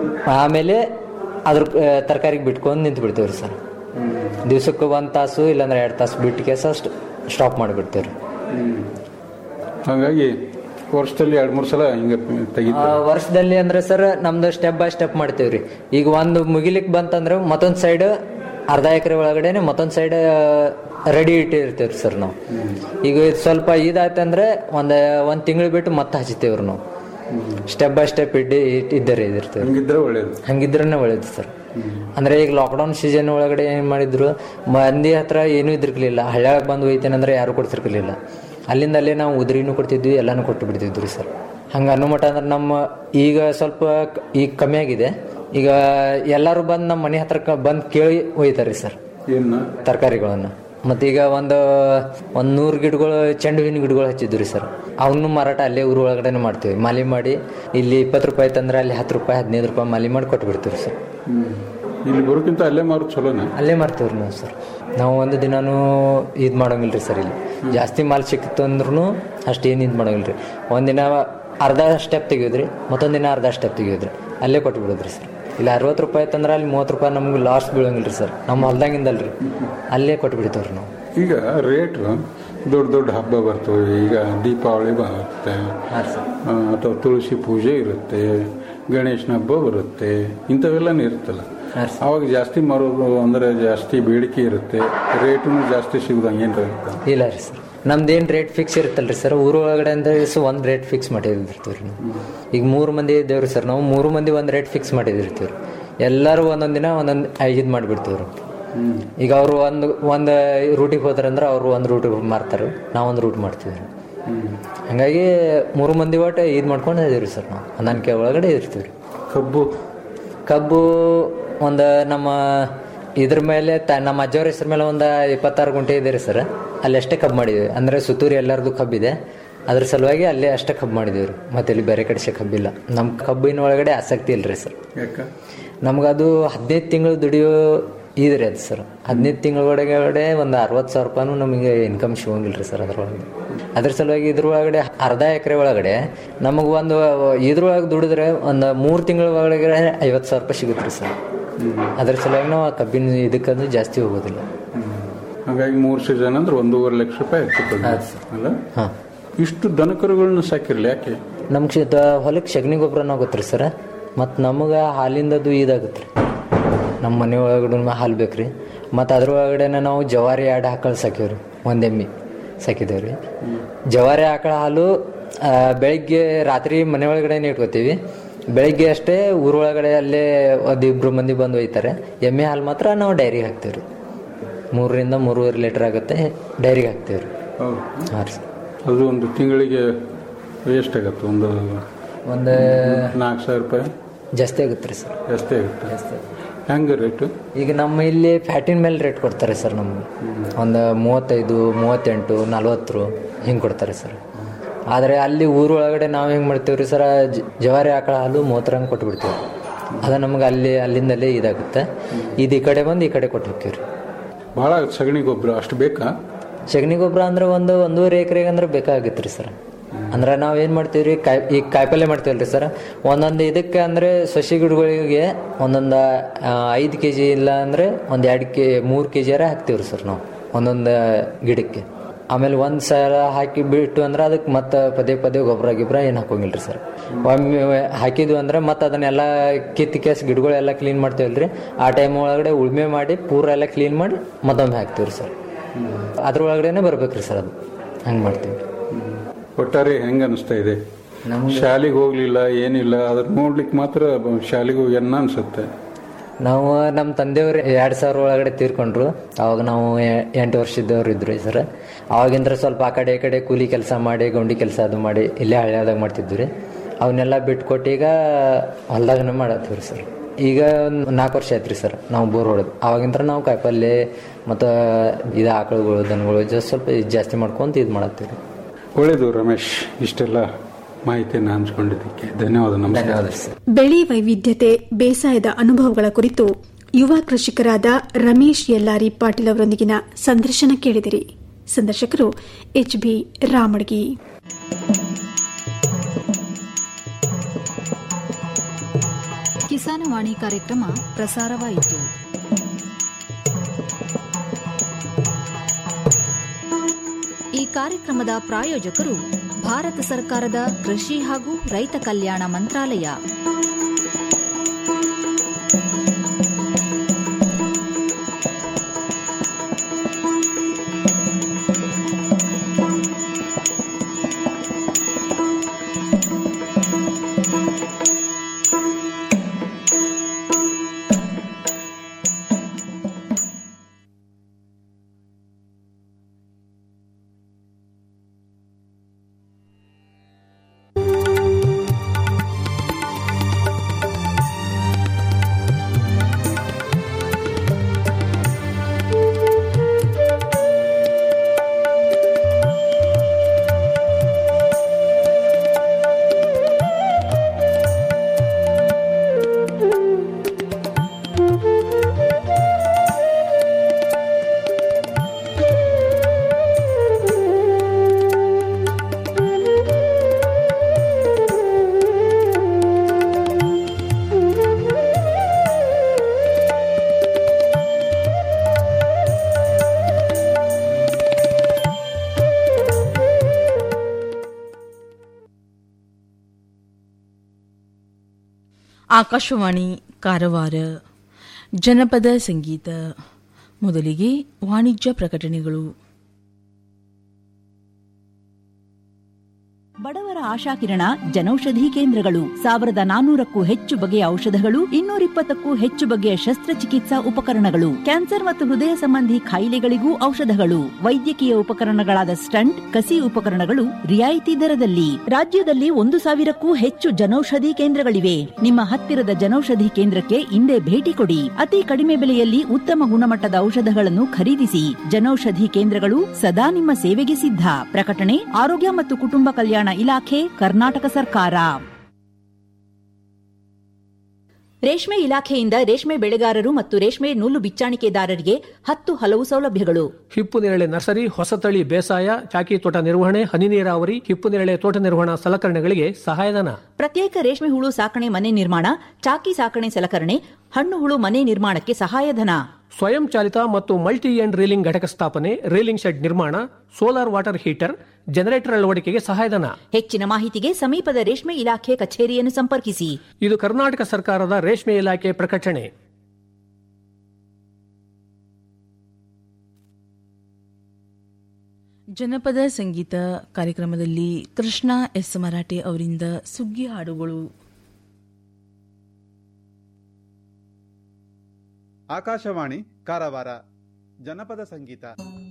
ಆಮೇಲೆ ಅದ್ರ ತರಕಾರಿಗೆ ಬಿಟ್ಕೊಂಡು ನಿಂತು ಬಿಡ್ತೇವ್ರಿ ಸರ್ ದಿವ್ಸಕ್ಕೆ ಒಂದು ತಾಸು ಇಲ್ಲಾಂದ್ರೆ ಎರಡು ತಾಸು ಬಿಟ್ಟು ಕೇಸ ಸ್ಟಾಪ್ ಮಾಡಿಬಿಡ್ತೇವ್ರಿ ಹಾಗಾಗಿ ವರ್ಷದಲ್ಲಿ ಎರಡು ಮೂರು ಸಲ ಹಿಂಗೆ ಆ, ತೆಗಿತಾರೆ ವರ್ಷದಲ್ಲಿ ಅಂದ್ರೆ ಸರ್ ನಮ್ದು ಸ್ಟೆಪ್ ಬೈ ಸ್ಟೆಪ್ ಮಾಡ್ತೇವ್ರಿ ಈಗ ಒಂದು ಮುಗಿಲಿಕ್ ಬಂತಂದ್ರೆ ಮತ್ತೊಂದ್ ಸೈಡ್ ಅರ್ಧ ಎಕರೆ ಒಳಗಡೆನೆ ಮತ್ತೊಂದ್ ಸೈಡ್ ರೆಡಿ ಇಟ್ಟಿರ್ತೇವ್ರಿ ಸರ್ ನಾವು ಈಗ ಇದ್ ಸ್ವಲ್ಪ ಇದಾಯ್ತಂದ್ರೆ ಒಂದ್ ಒಂದ್ ತಿಂಗಳು ಬಿಟ್ಟು ಮತ್ತೆ ಹಚ್ತೇವ್ರಿ ನಾವು ಸ್ಟೆಪ್ ಬೈ ಸ್ಟೆಪ್ ಇಡ್ಡಿ ಇದ್ದರೆ ಇದಿರ್ತೇವೆ ಹಂಗಿದ್ರೆ ಒಳ್ಳೇದು ಹಂಗಿದ್ರನೆ ಒಳ್ಳೇದು ಸರ್ ಅಂದ್ರೆ ಈಗ ಲಾಕ್ಡೌನ್ ಸೀಸನ್ ಒಳಗಡೆ ಏನ್ ಮಾಡಿದ್ರು ಮಂದಿ ಹತ್ರ ಏನೂ ಇದ್ರಿರ್ಲಿಲ್ಲ ಹಳ್ಳ್ಯಾಗ ಬಂದು ಒಯ್ತೇನಂದ್ರೆ ಯಾರು ಕೊಡ್ತಿರ್ಲಿಲ್ಲ ಅಲ್ಲಿಂದ ಅಲ್ಲೇ ನಾವು ಉದ್ರಿನೂ ಕೊಡ್ತಿದ್ವಿ ಎಲ್ಲಾನು ಕೊಟ್ಟು ಬಿಡ್ತಿದ್ವಿ ಸರ್ ಹಂಗ ಅನ್ನೋ ಮಟ್ಟ ಅಂದ್ರೆ ನಮ್ಮ ಈಗ ಸ್ವಲ್ಪ ಕ- ಈಗ ಕಮ್ಮಿ ಆಗಿದೆ ಈಗ ಎಲ್ಲರೂ ಬಂದು ನಮ್ಮ ಮನೆ ಹತ್ರ ಕ- ಬಂದ್ ಕೇಳಿ ಒಯ್ತಾರೆ ಸರ್ ಏನು ತರಕಾರಿಗಳನ್ನ ಮತ್ತೀಗ ಒಂದು ಒಂದ್ ನೂರು ಗಿಡಗಳು ಚೆಂಡು ಹೂವಿನ ಗಿಡಗಳು ಹಚ್ಚಿದ್ವಿ ಸರ್ ಅವನು ಮಾರಾಟ ಅಲ್ಲೇ ಊರ ಒಳಗಡೆನೆ ಮಾಡ್ತೀವಿ ಮಾಲಿ ಮಾಡಿ ಇಲ್ಲಿ ಇಪ್ಪತ್ತು ರೂಪಾಯಿ ತಂದ್ರೆ ಅಲ್ಲಿ ಹತ್ತು ರೂಪಾಯಿ ಹದಿನೈದು ರೂಪಾಯಿ ಮಾಲಿ ಮಾಡಿ ಕೊಟ್ಟು ಬಿಡ್ತೀವಿ ಸರ್ ಇಲ್ಲಿ ಬರೋಕ್ಕಿಂತ ಅಲ್ಲೇ ಮಾರೋದು ಚಲೋನೆ ಅಲ್ಲೇ ಮಾರ್ತೀವ್ರಿ ನಾವು ಸರ್ ನಾವು ಒಂದು ದಿನಾನು ಇದು ಮಾಡೋಂಗಿಲ್ರಿ ಸರ್ ಇಲ್ಲಿ ಜಾಸ್ತಿ ಮಾಲ್ ಸಿಕ್ತು ಅಂದ್ರೂ ಅಷ್ಟೇನು ಇದು ಮಾಡೋಂಗಿಲ್ರಿ ಒಂದಿನ ಅರ್ಧ ಸ್ಟೆಪ್ ತೆಗಿಯೋದ್ರಿ ಮತ್ತೊಂದು ದಿನ ಅರ್ಧ ಸ್ಟೆಪ್ ತೆಗಿಯೋದ್ರಿ ಅಲ್ಲೇ ಕೊಟ್ಟು ಬಿಡೋದ್ರಿ ಸರ್ ಇಲ್ಲಿ ಅರವತ್ತು ರೂಪಾಯಿ ತಂದ್ರೆ ಅಲ್ಲಿ ಮೂವತ್ತು ರೂಪಾಯಿ ನಮ್ಗೆ ಲಾಸ್ ಬೀಳಂಗಿಲ್ರಿ ಸರ್ ನಮ್ಮ ಹೊಲ್ದಾಗಿಂದಲ್ರಿ ಅಲ್ಲೇ ಕೊಟ್ಟು ಬಿಡ್ತೇವ್ರಿ ನಾವು ಈಗ ರೇಟ್ ದೊಡ್ಡ ದೊಡ್ಡ ಹಬ್ಬ ಬರ್ತವೆ ಈಗ ದೀಪಾವಳಿ ಬರುತ್ತೆ ಹಾಂ ಸರ್ ಆ, ಅಥವಾ ತುಳಸಿ ಪೂಜೆ ಇರುತ್ತೆ ಗಣೇಶನ ಹಬ್ಬ ಬರುತ್ತೆ ಇಂಥವೆಲ್ಲನೂ ಇರುತ್ತಲ್ಲ ಅವಾಗ ಜಾಸ್ತಿ ಮಾರೋದು ಅಂದ್ರೆ ಜಾಸ್ತಿ ಬೇಡಿಕೆ ಇರುತ್ತೆ ರೇಟು ಜಾಸ್ತಿ ಸಿಗುದಂಗೆ ಏನಾರ ಇರುತ್ತೆ ಇಲ್ಲ ರೀ ಸರ್ ನಮ್ದೇನ್ ರೇಟ್ ಫಿಕ್ಸ್ ಇರುತ್ತಲ್ರಿ ಸರ್ ಊರೊಳಗಡೆ ಅಂದ್ರೆ ಸೊ ಒಂದ್ ರೇಟ್ ಫಿಕ್ಸ್ ಮಾಡಿದಿರ್ತೀವ್ರಿ ನಾವು ಈಗ ಮೂರು ಮಂದಿ ಇದ್ದೇವ್ರಿ ಸರ್ ನಾವು ಮೂರು ಮಂದಿ ಒಂದ್ ರೇಟ್ ಫಿಕ್ಸ್ ಮಾಡಿದಿರ್ತೀವ್ರಿ ಎಲ್ಲರೂ ಒಂದೊಂದ್ ದಿನ ಒಂದೊಂದ್ ಇದು ಮಾಡಿಬಿಡ್ತೀವ್ರಿ ಈಗ ಅವರು ಒಂದು ಒಂದು ರೂಟಿಗೆ ಹೋದ್ರಂದ್ರೆ ಅವರು ಒಂದು ರೂಟಿಗೆ ಮಾರ್ತಾರೆ ನಾವು ಒಂದು ರೂಟ್ ಮಾಡ್ತೀವಿ ಹಂಗಾಗಿ ಮೂರು ಮಂದಿ ಒಟ್ಟು ಇದು ಮಾಡ್ಕೊಂಡು ಇದೀವಿ ಸರ್ ನಾವು ಹೊಂದಾಣಿಕೆ ಒಳಗಡೆ ಇರ್ತೀವಿ ರೀ ಕಬ್ಬು ಕಬ್ಬು ಒಂದು ನಮ್ಮ ಇದ್ರ ಮೇಲೆ ತ ನಮ್ಮ ಅಜ್ಜವ್ರ ಹೆಸರು ಮೇಲೆ ಒಂದು ಇಪ್ಪತ್ತಾರು ಗುಂಟೆ ಇದೆ ರೀ ಸರ್ ಅಲ್ಲಿ ಅಷ್ಟೇ ಕಬ್ಬು ಮಾಡಿದ್ವಿ ಅಂದರೆ ಸುತ್ತೂರು ಎಲ್ಲರದು ಕಬ್ಬಿದೆ ಅದ್ರ ಸಲುವಾಗಿ ಅಲ್ಲೇ ಅಷ್ಟೇ ಕಬ್ಬು ಮಾಡಿದೀವಿ ರೀ ಮತ್ತೆ ಇಲ್ಲಿ ಬೇರೆ ಕಡೆ ಕಬ್ಬಿಲ್ಲ ನಮ್ಮ ಕಬ್ಬಿನ ಒಳಗಡೆ ಆಸಕ್ತಿ ಇಲ್ರಿ ಸರ್ ಯಾಕ ನಮಗದು ಹದಿನೈದು ತಿಂಗಳು ದುಡಿಯೋ ಇದ್ರಿ ಅದು ಸರ್ ಹದಿನೈದು ತಿಂಗಳ ಒಳಗಡೆ ಒಂದು ಅರವತ್ತು ಸಾವಿರ ರೂಪಾಯಿನೂ ನಮಗೆ ಇನ್ಕಮ್ ಸಿಗೋಂಗಿಲ್ಲ ರೀ ಸರ್ ಅದ್ರೊಳಗೆ ಅದ್ರ ಸಲುವಾಗಿ ಇದ್ರೊಳಗಡೆ ಅರ್ಧ ಎಕರೆ ಒಳಗಡೆ ನಮಗೆ ಒಂದು ಇದ್ರೊಳಗೆ ದುಡಿದ್ರೆ ಒಂದು ಮೂರು ತಿಂಗಳ ಒಳಗಡೆ ಐವತ್ತು ಸಾವಿರ ರೂಪಾಯಿ ಸಿಗುತ್ತೆ ರೀ ಸರ್ ಅದ್ರ ಸಲುವಾಗಿ ನಾವು ಆ ಕಬ್ಬಿನ ಇದಕ್ಕಂದು ಜಾಸ್ತಿ ಹೋಗೋದಿಲ್ಲ ಹಾಗಾಗಿ ಮೂರು ಸೀಸನ್ ಅಂದ್ರೆ ಒಂದೂವರೆ ಲಕ್ಷ ರೂಪಾಯಿ ಹೆಚ್ಚು ಕಡಿಮೆ. ಹೌದು ಸರ್. ಅಲ್ಲ ಹಾಂ ಇಷ್ಟು ದನಕರುಗಳನ್ನ ಸಾಕಿರ್ಲಿ ಯಾಕೆ ನಮ್ಗೆ ಹೊಲಕ್ಕೆ ಸಗಣಿ ಗೊಬ್ಬರನ ಆಗುತ್ತೆ ರೀ ಸರ್ ಮತ್ತು ನಮಗೆ ಹಾಲಿಂದದು ಇದಾಗುತ್ತೆ ರೀ ನಮ್ಮ ಮನೆ ಒಳಗಡೆ ಹಾಲು ಬೇಕು ರೀ ಮತ್ತು ಅದ್ರೊಳಗಡೆ ನಾವು ಜವಾರಿ ಆಡು ಆಕಳು ಸಾಕೀವಿ ರೀ ಒಂದು ಎಮ್ಮೆ ಸಾಕಿದ್ದೇವೆ ರೀ ಜವಾರಿ ಆಕಳ ಹಾಲು ಆ, ಬೆಳಿಗ್ಗೆ ರಾತ್ರಿ ಮನೆ ಒಳಗಡೆ ಇಟ್ಕೋತೀವಿ ಬೆಳಿಗ್ಗೆ ಅಷ್ಟೇ ಊರೊಳಗಡೆ ಅಲ್ಲೇ ಒಂದು ಇಬ್ರು ಮಂದಿ ಬಂದು ಒಯ್ತಾರೆ ಎಮ್ಮೆ ಹಾಲು ಮಾತ್ರ ನಾವು ಡೈರಿಗೆ ಹಾಕ್ತೀವಿ ರೀ ಮೂರರಿಂದ ಮೂರುವರೆ ಲೀಟ್ರ್ ಆಗುತ್ತೆ ಡೈರಿಗೆ ಹಾಕ್ತೀವಿ ರೀ ಹೌದು ಹಾಂ ರೀ ಸರ್ ಅದು ಒಂದು ತಿಂಗಳಿಗೆ ಎಷ್ಟಾಗತ್ತೆ ಒಂದು ಒಂದು ನಾಲ್ಕು ಸಾವಿರ ರೂಪಾಯಿ ಜಾಸ್ತಿ ಆಗುತ್ತೆ ರೀ ಸರ್ ಜಾಸ್ತಿ ಆಗುತ್ತೆ ಹೆಂಗೆ ರೇಟು ಈಗ ನಮ್ಮ ಇಲ್ಲಿ ಫ್ಯಾಟಿನ ಮೇಲೆ ರೇಟ್ ಕೊಡ್ತಾರೆ ಸರ್ ನಮಗೆ ಒಂದು ಮೂವತ್ತೈದು ಮೂವತ್ತೆಂಟು ನಲ್ವತ್ತು ಹಿಂಗೆ ಕೊಡ್ತಾರೆ ಸರ್ ಆದರೆ ಅಲ್ಲಿ ಊರೊಳಗಡೆ ನಾವು ಹೆಂಗೆ ಮಾಡ್ತೀವಿ ರೀ ಸರ್ ಜ- ಜವಾರಿ ಆಕಳ ಹಾಲು ಮೂವತ್ತರ ಹಂಗೆ ಕೊಟ್ಬಿಡ್ತೀವಿ ಅದು ನಮ್ಗೆ ಅಲ್ಲಿ ಅಲ್ಲಿಂದಲೇ ಇದಾಗುತ್ತೆ ಇದು ಈ ಕಡೆ ಬಂದು ಈ ಕಡೆ ಕೊಟ್ಟು ಹೋಗ್ತೀವಿ ರೀ ಭಾಳ ಸಗಣಿ ಗೊಬ್ಬರ ಅಷ್ಟು ಬೇಕಾ ಸಗಣಿ ಗೊಬ್ಬರ ಅಂದ್ರೆ ಒಂದು ಒಂದೂವರೆ ಎಕರೆಗೆ ಅಂದ್ರೆ ಬೇಕಾಗಿತ್ತು ರೀ ಸರ್ ಅಂದ್ರೆ ನಾವು ಏನು ಮಾಡ್ತೀವಿ ರೀ ಕಾಯಿ ಈಗ ಕಾಯಿಪಲ್ಯ ಮಾಡ್ತೀವಲ್ಲ ರೀ ಸರ್ ಒಂದೊಂದು ಇದಕ್ಕೆ ಅಂದರೆ ಸಸಿ ಗಿಡಗಳಿಗೆ ಒಂದೊಂದು ಐದು ಕೆ ಜಿ ಇಲ್ಲ ಅಂದರೆ ಒಂದು ಎರಡು ಕೆ ಮೂರು ಕೆ ಜಿಯಾರ ಹಾಕ್ತೀವಿ ರೀ ಸರ್ ನಾವು ಒಂದೊಂದು ಗಿಡಕ್ಕೆ ಆಮೇಲೆ ಒಂದು ಸಲ ಹಾಕಿ ಬಿಟ್ಟು ಅಂದ್ರೆ ಅದಕ್ಕೆ ಮತ್ತೆ ಪದೇ ಪದೇ ಗೊಬ್ಬರ ಗಿಬ್ಬರ ಏನು ಹಾಕೋಂಗಿಲ್ಲ ರೀ ಸರ್ ಒಮ್ಮೆ ಹಾಕಿದ್ವಿ ಅಂದ್ರೆ ಮತ್ತೆ ಅದನ್ನೆಲ್ಲ ಕಿತ್ತು ಕೇಸ್ ಗಿಡಗಳೆಲ್ಲ ಕ್ಲೀನ್ ಮಾಡ್ತೀವಲ್ಲ ರೀ ಆ ಟೈಮ್ ಒಳಗಡೆ ಉಳುಮೆ ಮಾಡಿ ಪೂರ ಎಲ್ಲ ಕ್ಲೀನ್ ಮಾಡಿ ಮತ್ತೊಮ್ಮೆ ಹಾಕ್ತೀವಿ ರೀ ಸರ್ ಅದ್ರೊಳಗಡೆನೆ ಬರ್ಬೇಕ್ರಿ ಸರ್ ಅದು ಹಂಗೆ ಮಾಡ್ತೀವಿ ಒಟ್ಟಾರೆ ಹೆಂಗೆ ಅನಿಸ್ತಾ ಇದೆ ಶಾಲೆಗೆ ಹೋಗ್ಲಿಲ್ಲ ಏನಿಲ್ಲ ಅದ್ರ ನೋಡ್ಲಿಕ್ಕೆ ಮಾತ್ರ ಶಾಲೆಗೆ ಹೋಗ್ಯಾನ ಅನ್ಸುತ್ತೆ ನಾವು ನಮ್ಮ ತಂದೆಯವರು ಎರಡು ಸಾವಿರ ಒಳಗಡೆ ತೀರ್ಕೊಂಡ್ರು ಅವಾಗ ನಾವು ಎ- ಎಂಟು ವರ್ಷದವ್ರು ಇದ್ರು ಸರ್ ಅವಾಗಿಂದ್ರ ಸ್ವಲ್ಪ ಆ ಕಡೆ ಈ ಕಡೆ ಕೂಲಿ ಕೆಲಸ ಮಾಡಿ ಗೌಂಡಿ ಕೆಲಸ ಅದು ಮಾಡಿ ಇಲ್ಲೇ ಹಳ್ಳಿಯಾದಾಗ ಮಾಡ್ತಿದ್ವಿ ರೀ ಅವನ್ನೆಲ್ಲ ಬಿಟ್ಕೊಟ್ಟು ಈಗ ಹೊಲ್ದಾಗನೇ ಮಾಡತ್ತೀವಿ ಸರ್ ಈಗ ಒಂದು ನಾಲ್ಕು ವರ್ಷ ಆಯ್ತು ರೀ ಸರ್ ನಾವು ಬೋರ್ ಹೊಡೆದು ಅವಾಗಿಂದ್ರ ನಾವು ಕಾಯಿಪಲ್ಲೆ ಮತ್ತು ಇದು ಆಕಳುಗಳು ದನಗಳು ಜಸ್ಟ್ ಸ್ವಲ್ಪ ಇದ್ ಜಾಸ್ತಿ ಮಾಡ್ಕೊಂತ ಇದು ಮಾಡತ್ತೀವಿ ರೀ ಒಳ್ಳೇದು ರಮೇಶ್ ಇಷ್ಟೆಲ್ಲ ಮಾಹಿತಿಯನ್ನು ಹಂಚ್ಕೊಂಡಿದ್ದಕ್ಕೆ ಧನ್ಯವಾದ ನಮಸ್ಕಾರ ಧನ್ಯವಾದ ಸರ್ ಬೆಳೆ ವೈವಿಧ್ಯತೆ ಬೇಸಾಯದ ಅನುಭವಗಳ ಕುರಿತು ಯುವ ಕೃಷಿಕರಾದ ರಮೇಶ್ ಯಲ್ಲಾರಿ ಪಾಟೀಲ್ ಅವರೊಂದಿಗಿನ ಸಂದರ್ಶನ ಕೇಳಿದಿರಿ ಸಂದರ್ಶಕರು ಎಚ್ ಬಿ ರಾಮಡ್ಗಿ ಕಿಸಾನವಾಣಿ ಕಾರ್ಯಕ್ರಮ ಪ್ರಸಾರವಾಯಿತು ಈ ಕಾರ್ಯಕ್ರಮದ ಪ್ರಾಯೋಜಕರು ಭಾರತ ಸರ್ಕಾರದ ಕೃಷಿ ಹಾಗೂ ರೈತ ಕಲ್ಯಾಣ ಮಂತ್ರಾಲಯ ಆಕಾಶವಾಣಿ ಕಾರವಾರ ಜನಪದ ಸಂಗೀತ ಮೊದಲಿಗೆ ವಾಣಿಜ್ಯ ಪ್ರಕಟಣೆಗಳು ಬಡವರ ಆಶಾಕಿರಣ ಜನೌಷಧಿ ಕೇಂದ್ರಗಳು ಸಾವಿರದ ನಾನೂರಕ್ಕೂ ಹೆಚ್ಚು ಬಗೆಯ ಔಷಧಗಳು ಇನ್ನೂರಿಪ್ಪತ್ತಕ್ಕೂ ಹೆಚ್ಚು ಬಗೆಯ ಶಸ್ತ್ರಚಿಕಿತ್ಸಾ ಉಪಕರಣಗಳು ಕ್ಯಾನ್ಸರ್ ಮತ್ತು ಹೃದಯ ಸಂಬಂಧಿ ಕಾಯಿಲೆಗಳಿಗೂ ಔಷಧಗಳು ವೈದ್ಯಕೀಯ ಉಪಕರಣಗಳಾದ ಸ್ಟಂಟ್ ಕಸಿ ಉಪಕರಣಗಳು ರಿಯಾಯಿತಿ ದರದಲ್ಲಿ ರಾಜ್ಯದಲ್ಲಿ ಒಂದು ಸಾವಿರಕ್ಕೂ ಹೆಚ್ಚು ಜನೌಷಧಿ ಕೇಂದ್ರಗಳಿವೆ ನಿಮ್ಮ ಹತ್ತಿರದ ಜನೌಷಧಿ ಕೇಂದ್ರಕ್ಕೆ ಇಂದೇ ಭೇಟಿ ಕೊಡಿ ಅತಿ ಕಡಿಮೆ ಬೆಲೆಯಲ್ಲಿ ಉತ್ತಮ ಗುಣಮಟ್ಟದ ಔಷಧಗಳನ್ನು ಖರೀದಿಸಿ ಜನೌಷಧಿ ಕೇಂದ್ರಗಳು ಸದಾ ನಿಮ್ಮ ಸೇವೆಗೆ ಸಿದ್ಧ ಪ್ರಕಟಣೆ ಆರೋಗ್ಯ ಮತ್ತು ಕುಟುಂಬ ಕಲ್ಯಾಣ ಇಲಾಖೆ ಕರ್ನಾಟಕ ಸರ್ಕಾರ ರೇಷ್ಮೆ ಇಲಾಖೆಯಿಂದ ರೇಷ್ಮೆ ಬೆಳೆಗಾರರು ಮತ್ತು ರೇಷ್ಮೆ ನೂಲು ಬಿಚ್ಚಾಣಿಕೆದಾರರಿಗೆ ಹತ್ತು ಹಲವು ಸೌಲಭ್ಯಗಳು ಹಿಪ್ಪು ನೇರಳೆ ನರ್ಸರಿ ಹೊಸತಳಿ ಬೇಸಾಯ ಚಾಕಿ ತೋಟ ನಿರ್ವಹಣೆ ಹನಿ ನೀರಾವರಿ ಹಿಪ್ಪು ನೇರಳೆ ತೋಟ ನಿರ್ವಹಣಾ ಸಲಕರಣೆಗಳಿಗೆ ಸಹಾಯಧನ ಪ್ರತ್ಯೇಕ ರೇಷ್ಮೆ ಹುಳು ಸಾಕಣೆ ಮನೆ ನಿರ್ಮಾಣ ಚಾಕಿ ಸಾಕಣೆ ಸಲಕರಣೆ ಹಣ್ಣು ಹುಳು ಮನೆ ನಿರ್ಮಾಣಕ್ಕೆ ಸಹಾಯಧನ ಸ್ವಯಂ ಚಾಲಿತ ಮತ್ತು ಮಲ್ಟಿ ಎಂಡ್ ರೀಲಿಂಗ್ ಘಟಕ ಸ್ಥಾಪನೆ ರೀಲಿಂಗ್ ಶೆಡ್ ನಿರ್ಮಾಣ ಸೋಲಾರ್ ವಾಟರ್ ಹೀಟರ್ ಜನರೇಟರ್ ಅಳವಡಿಕೆಗೆ ಸಹಾಯಧನ ಹೆಚ್ಚಿನ ಮಾಹಿತಿಗೆ ಸಮೀಪದ ರೇಷ್ಮೆ ಇಲಾಖೆ ಕಚೇರಿಯನ್ನು ಸಂಪರ್ಕಿಸಿ ಇದು ಕರ್ನಾಟಕ ಸರ್ಕಾರದ ರೇಷ್ಮೆ ಇಲಾಖೆ ಪ್ರಕಟಣೆ ಜನಪದ ಸಂಗೀತ ಕಾರ್ಯಕ್ರಮದಲ್ಲಿ ಕೃಷ್ಣ ಎಸ್ ಮರಾಠೆ ಅವರಿಂದ ಸುಗ್ಗಿ ಹಾಡುಗಳು ಆಕಾಶವಾಣಿ ಕಾರವಾರ ಜನಪದ ಸಂಗೀತ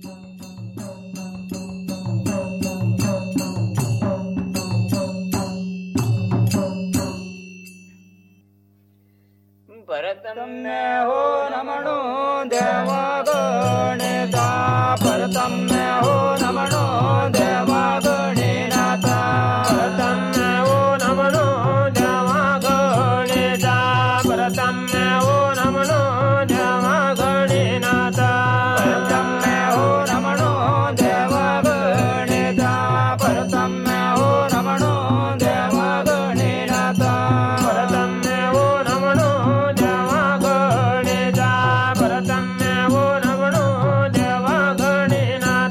परतम्य हो नमणो देवा गणेश परतम्य हो नमणो देवा गणेनाथ परतम्य हो नमणो देवा गणेश परतम्य हो नमणो देवा गणेनाथ परतम्य हो नमणो देवा गणेश परतम्य हो नमणो देवा गणेनाथ परतम्य हो नमणो देवा गणेश परतम्य हो नमणो देवा गणेनाथ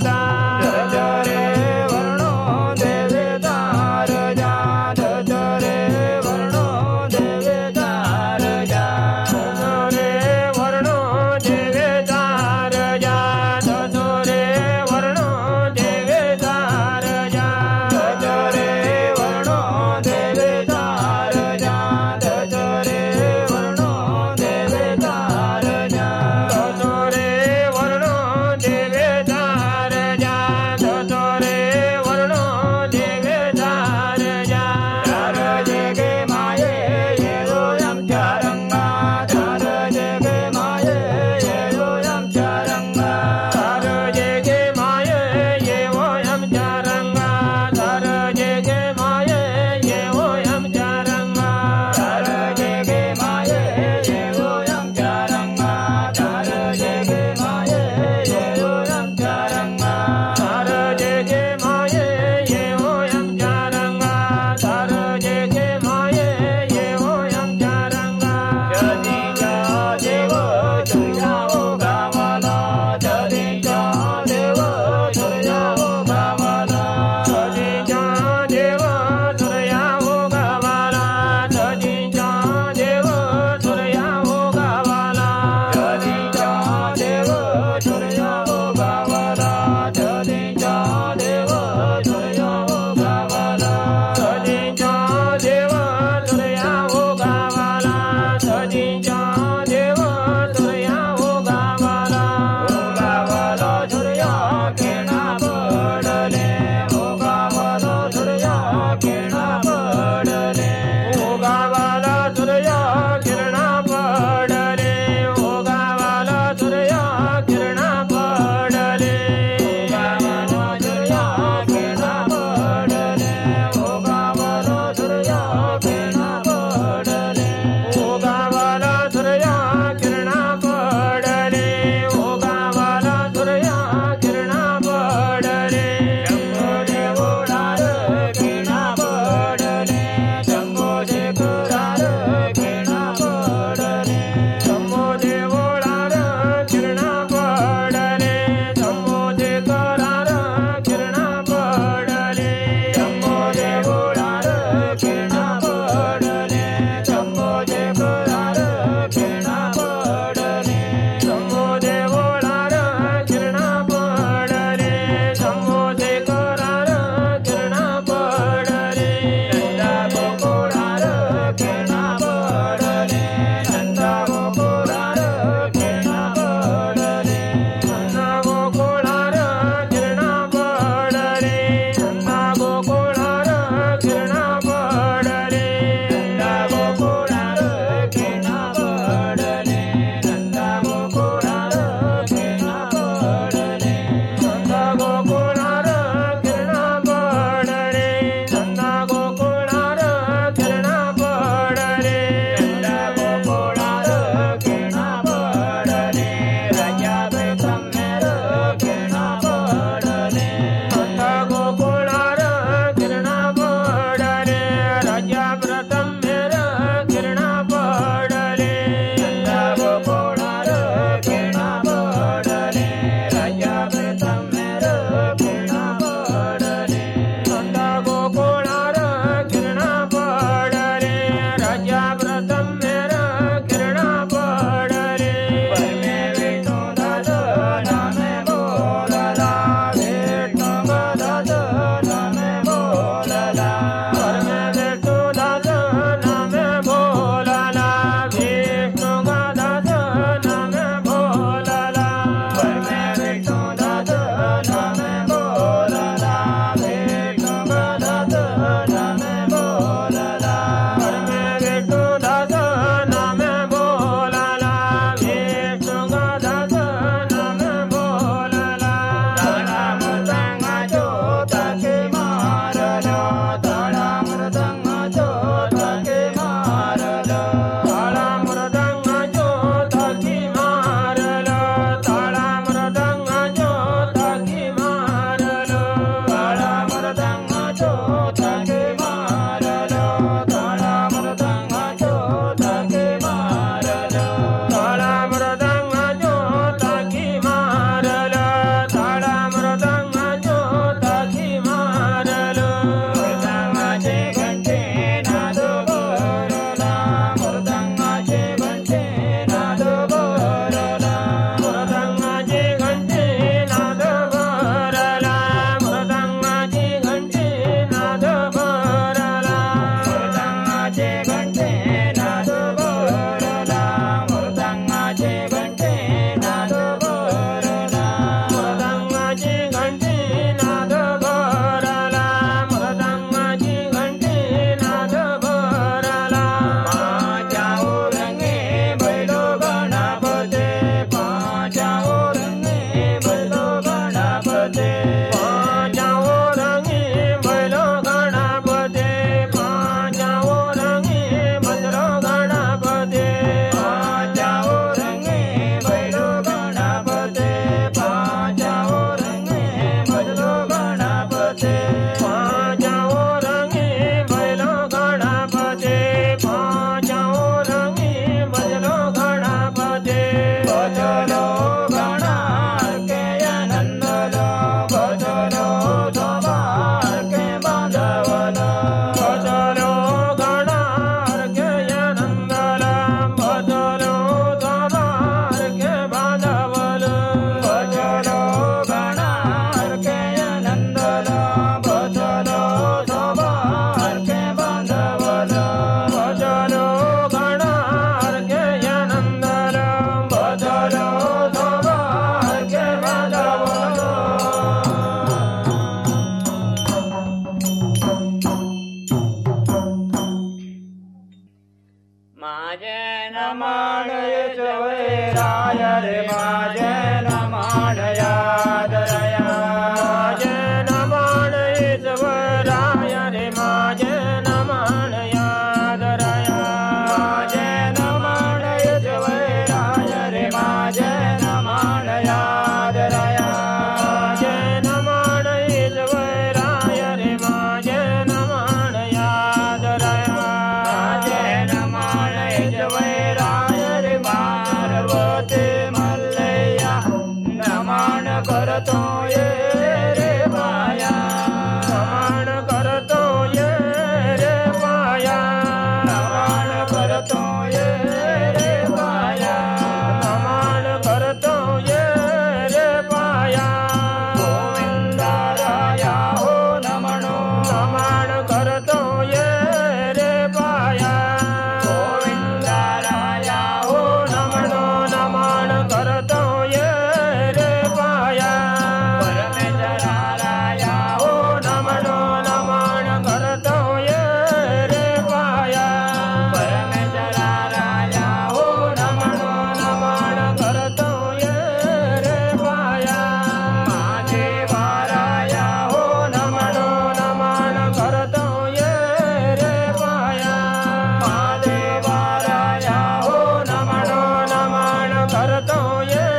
राय रे माजे नमाणयादरय माजे नमाणयिजवराय रे माजे नमाणयादरय माजे नमाणयिजवराय रे माजे नमाणयादरय माजे नमाणयिजवराय रे माजे नमाणयादरय माजे नमाणयिजवराय रे पार्वती मल्लय नमन करतो ये रे माया नमन करतो ये रे माया नमन करतो ये रे माया नमन करतो ये रे माया गोविंदाराया हो नमनो नमन करतो ये रे पाया गोविंदाराया हो नमनो नमन करतो ये रे पाया परमेश्वराया हो नमनो नमन करतो ये रे पाया परमेश्वराया हो नमनो नमन करतो ये रे पाया महादेवाराया हो नमनो नमन करतो ये रे पाया महादेवाराया हो नमनो नमन करतो ये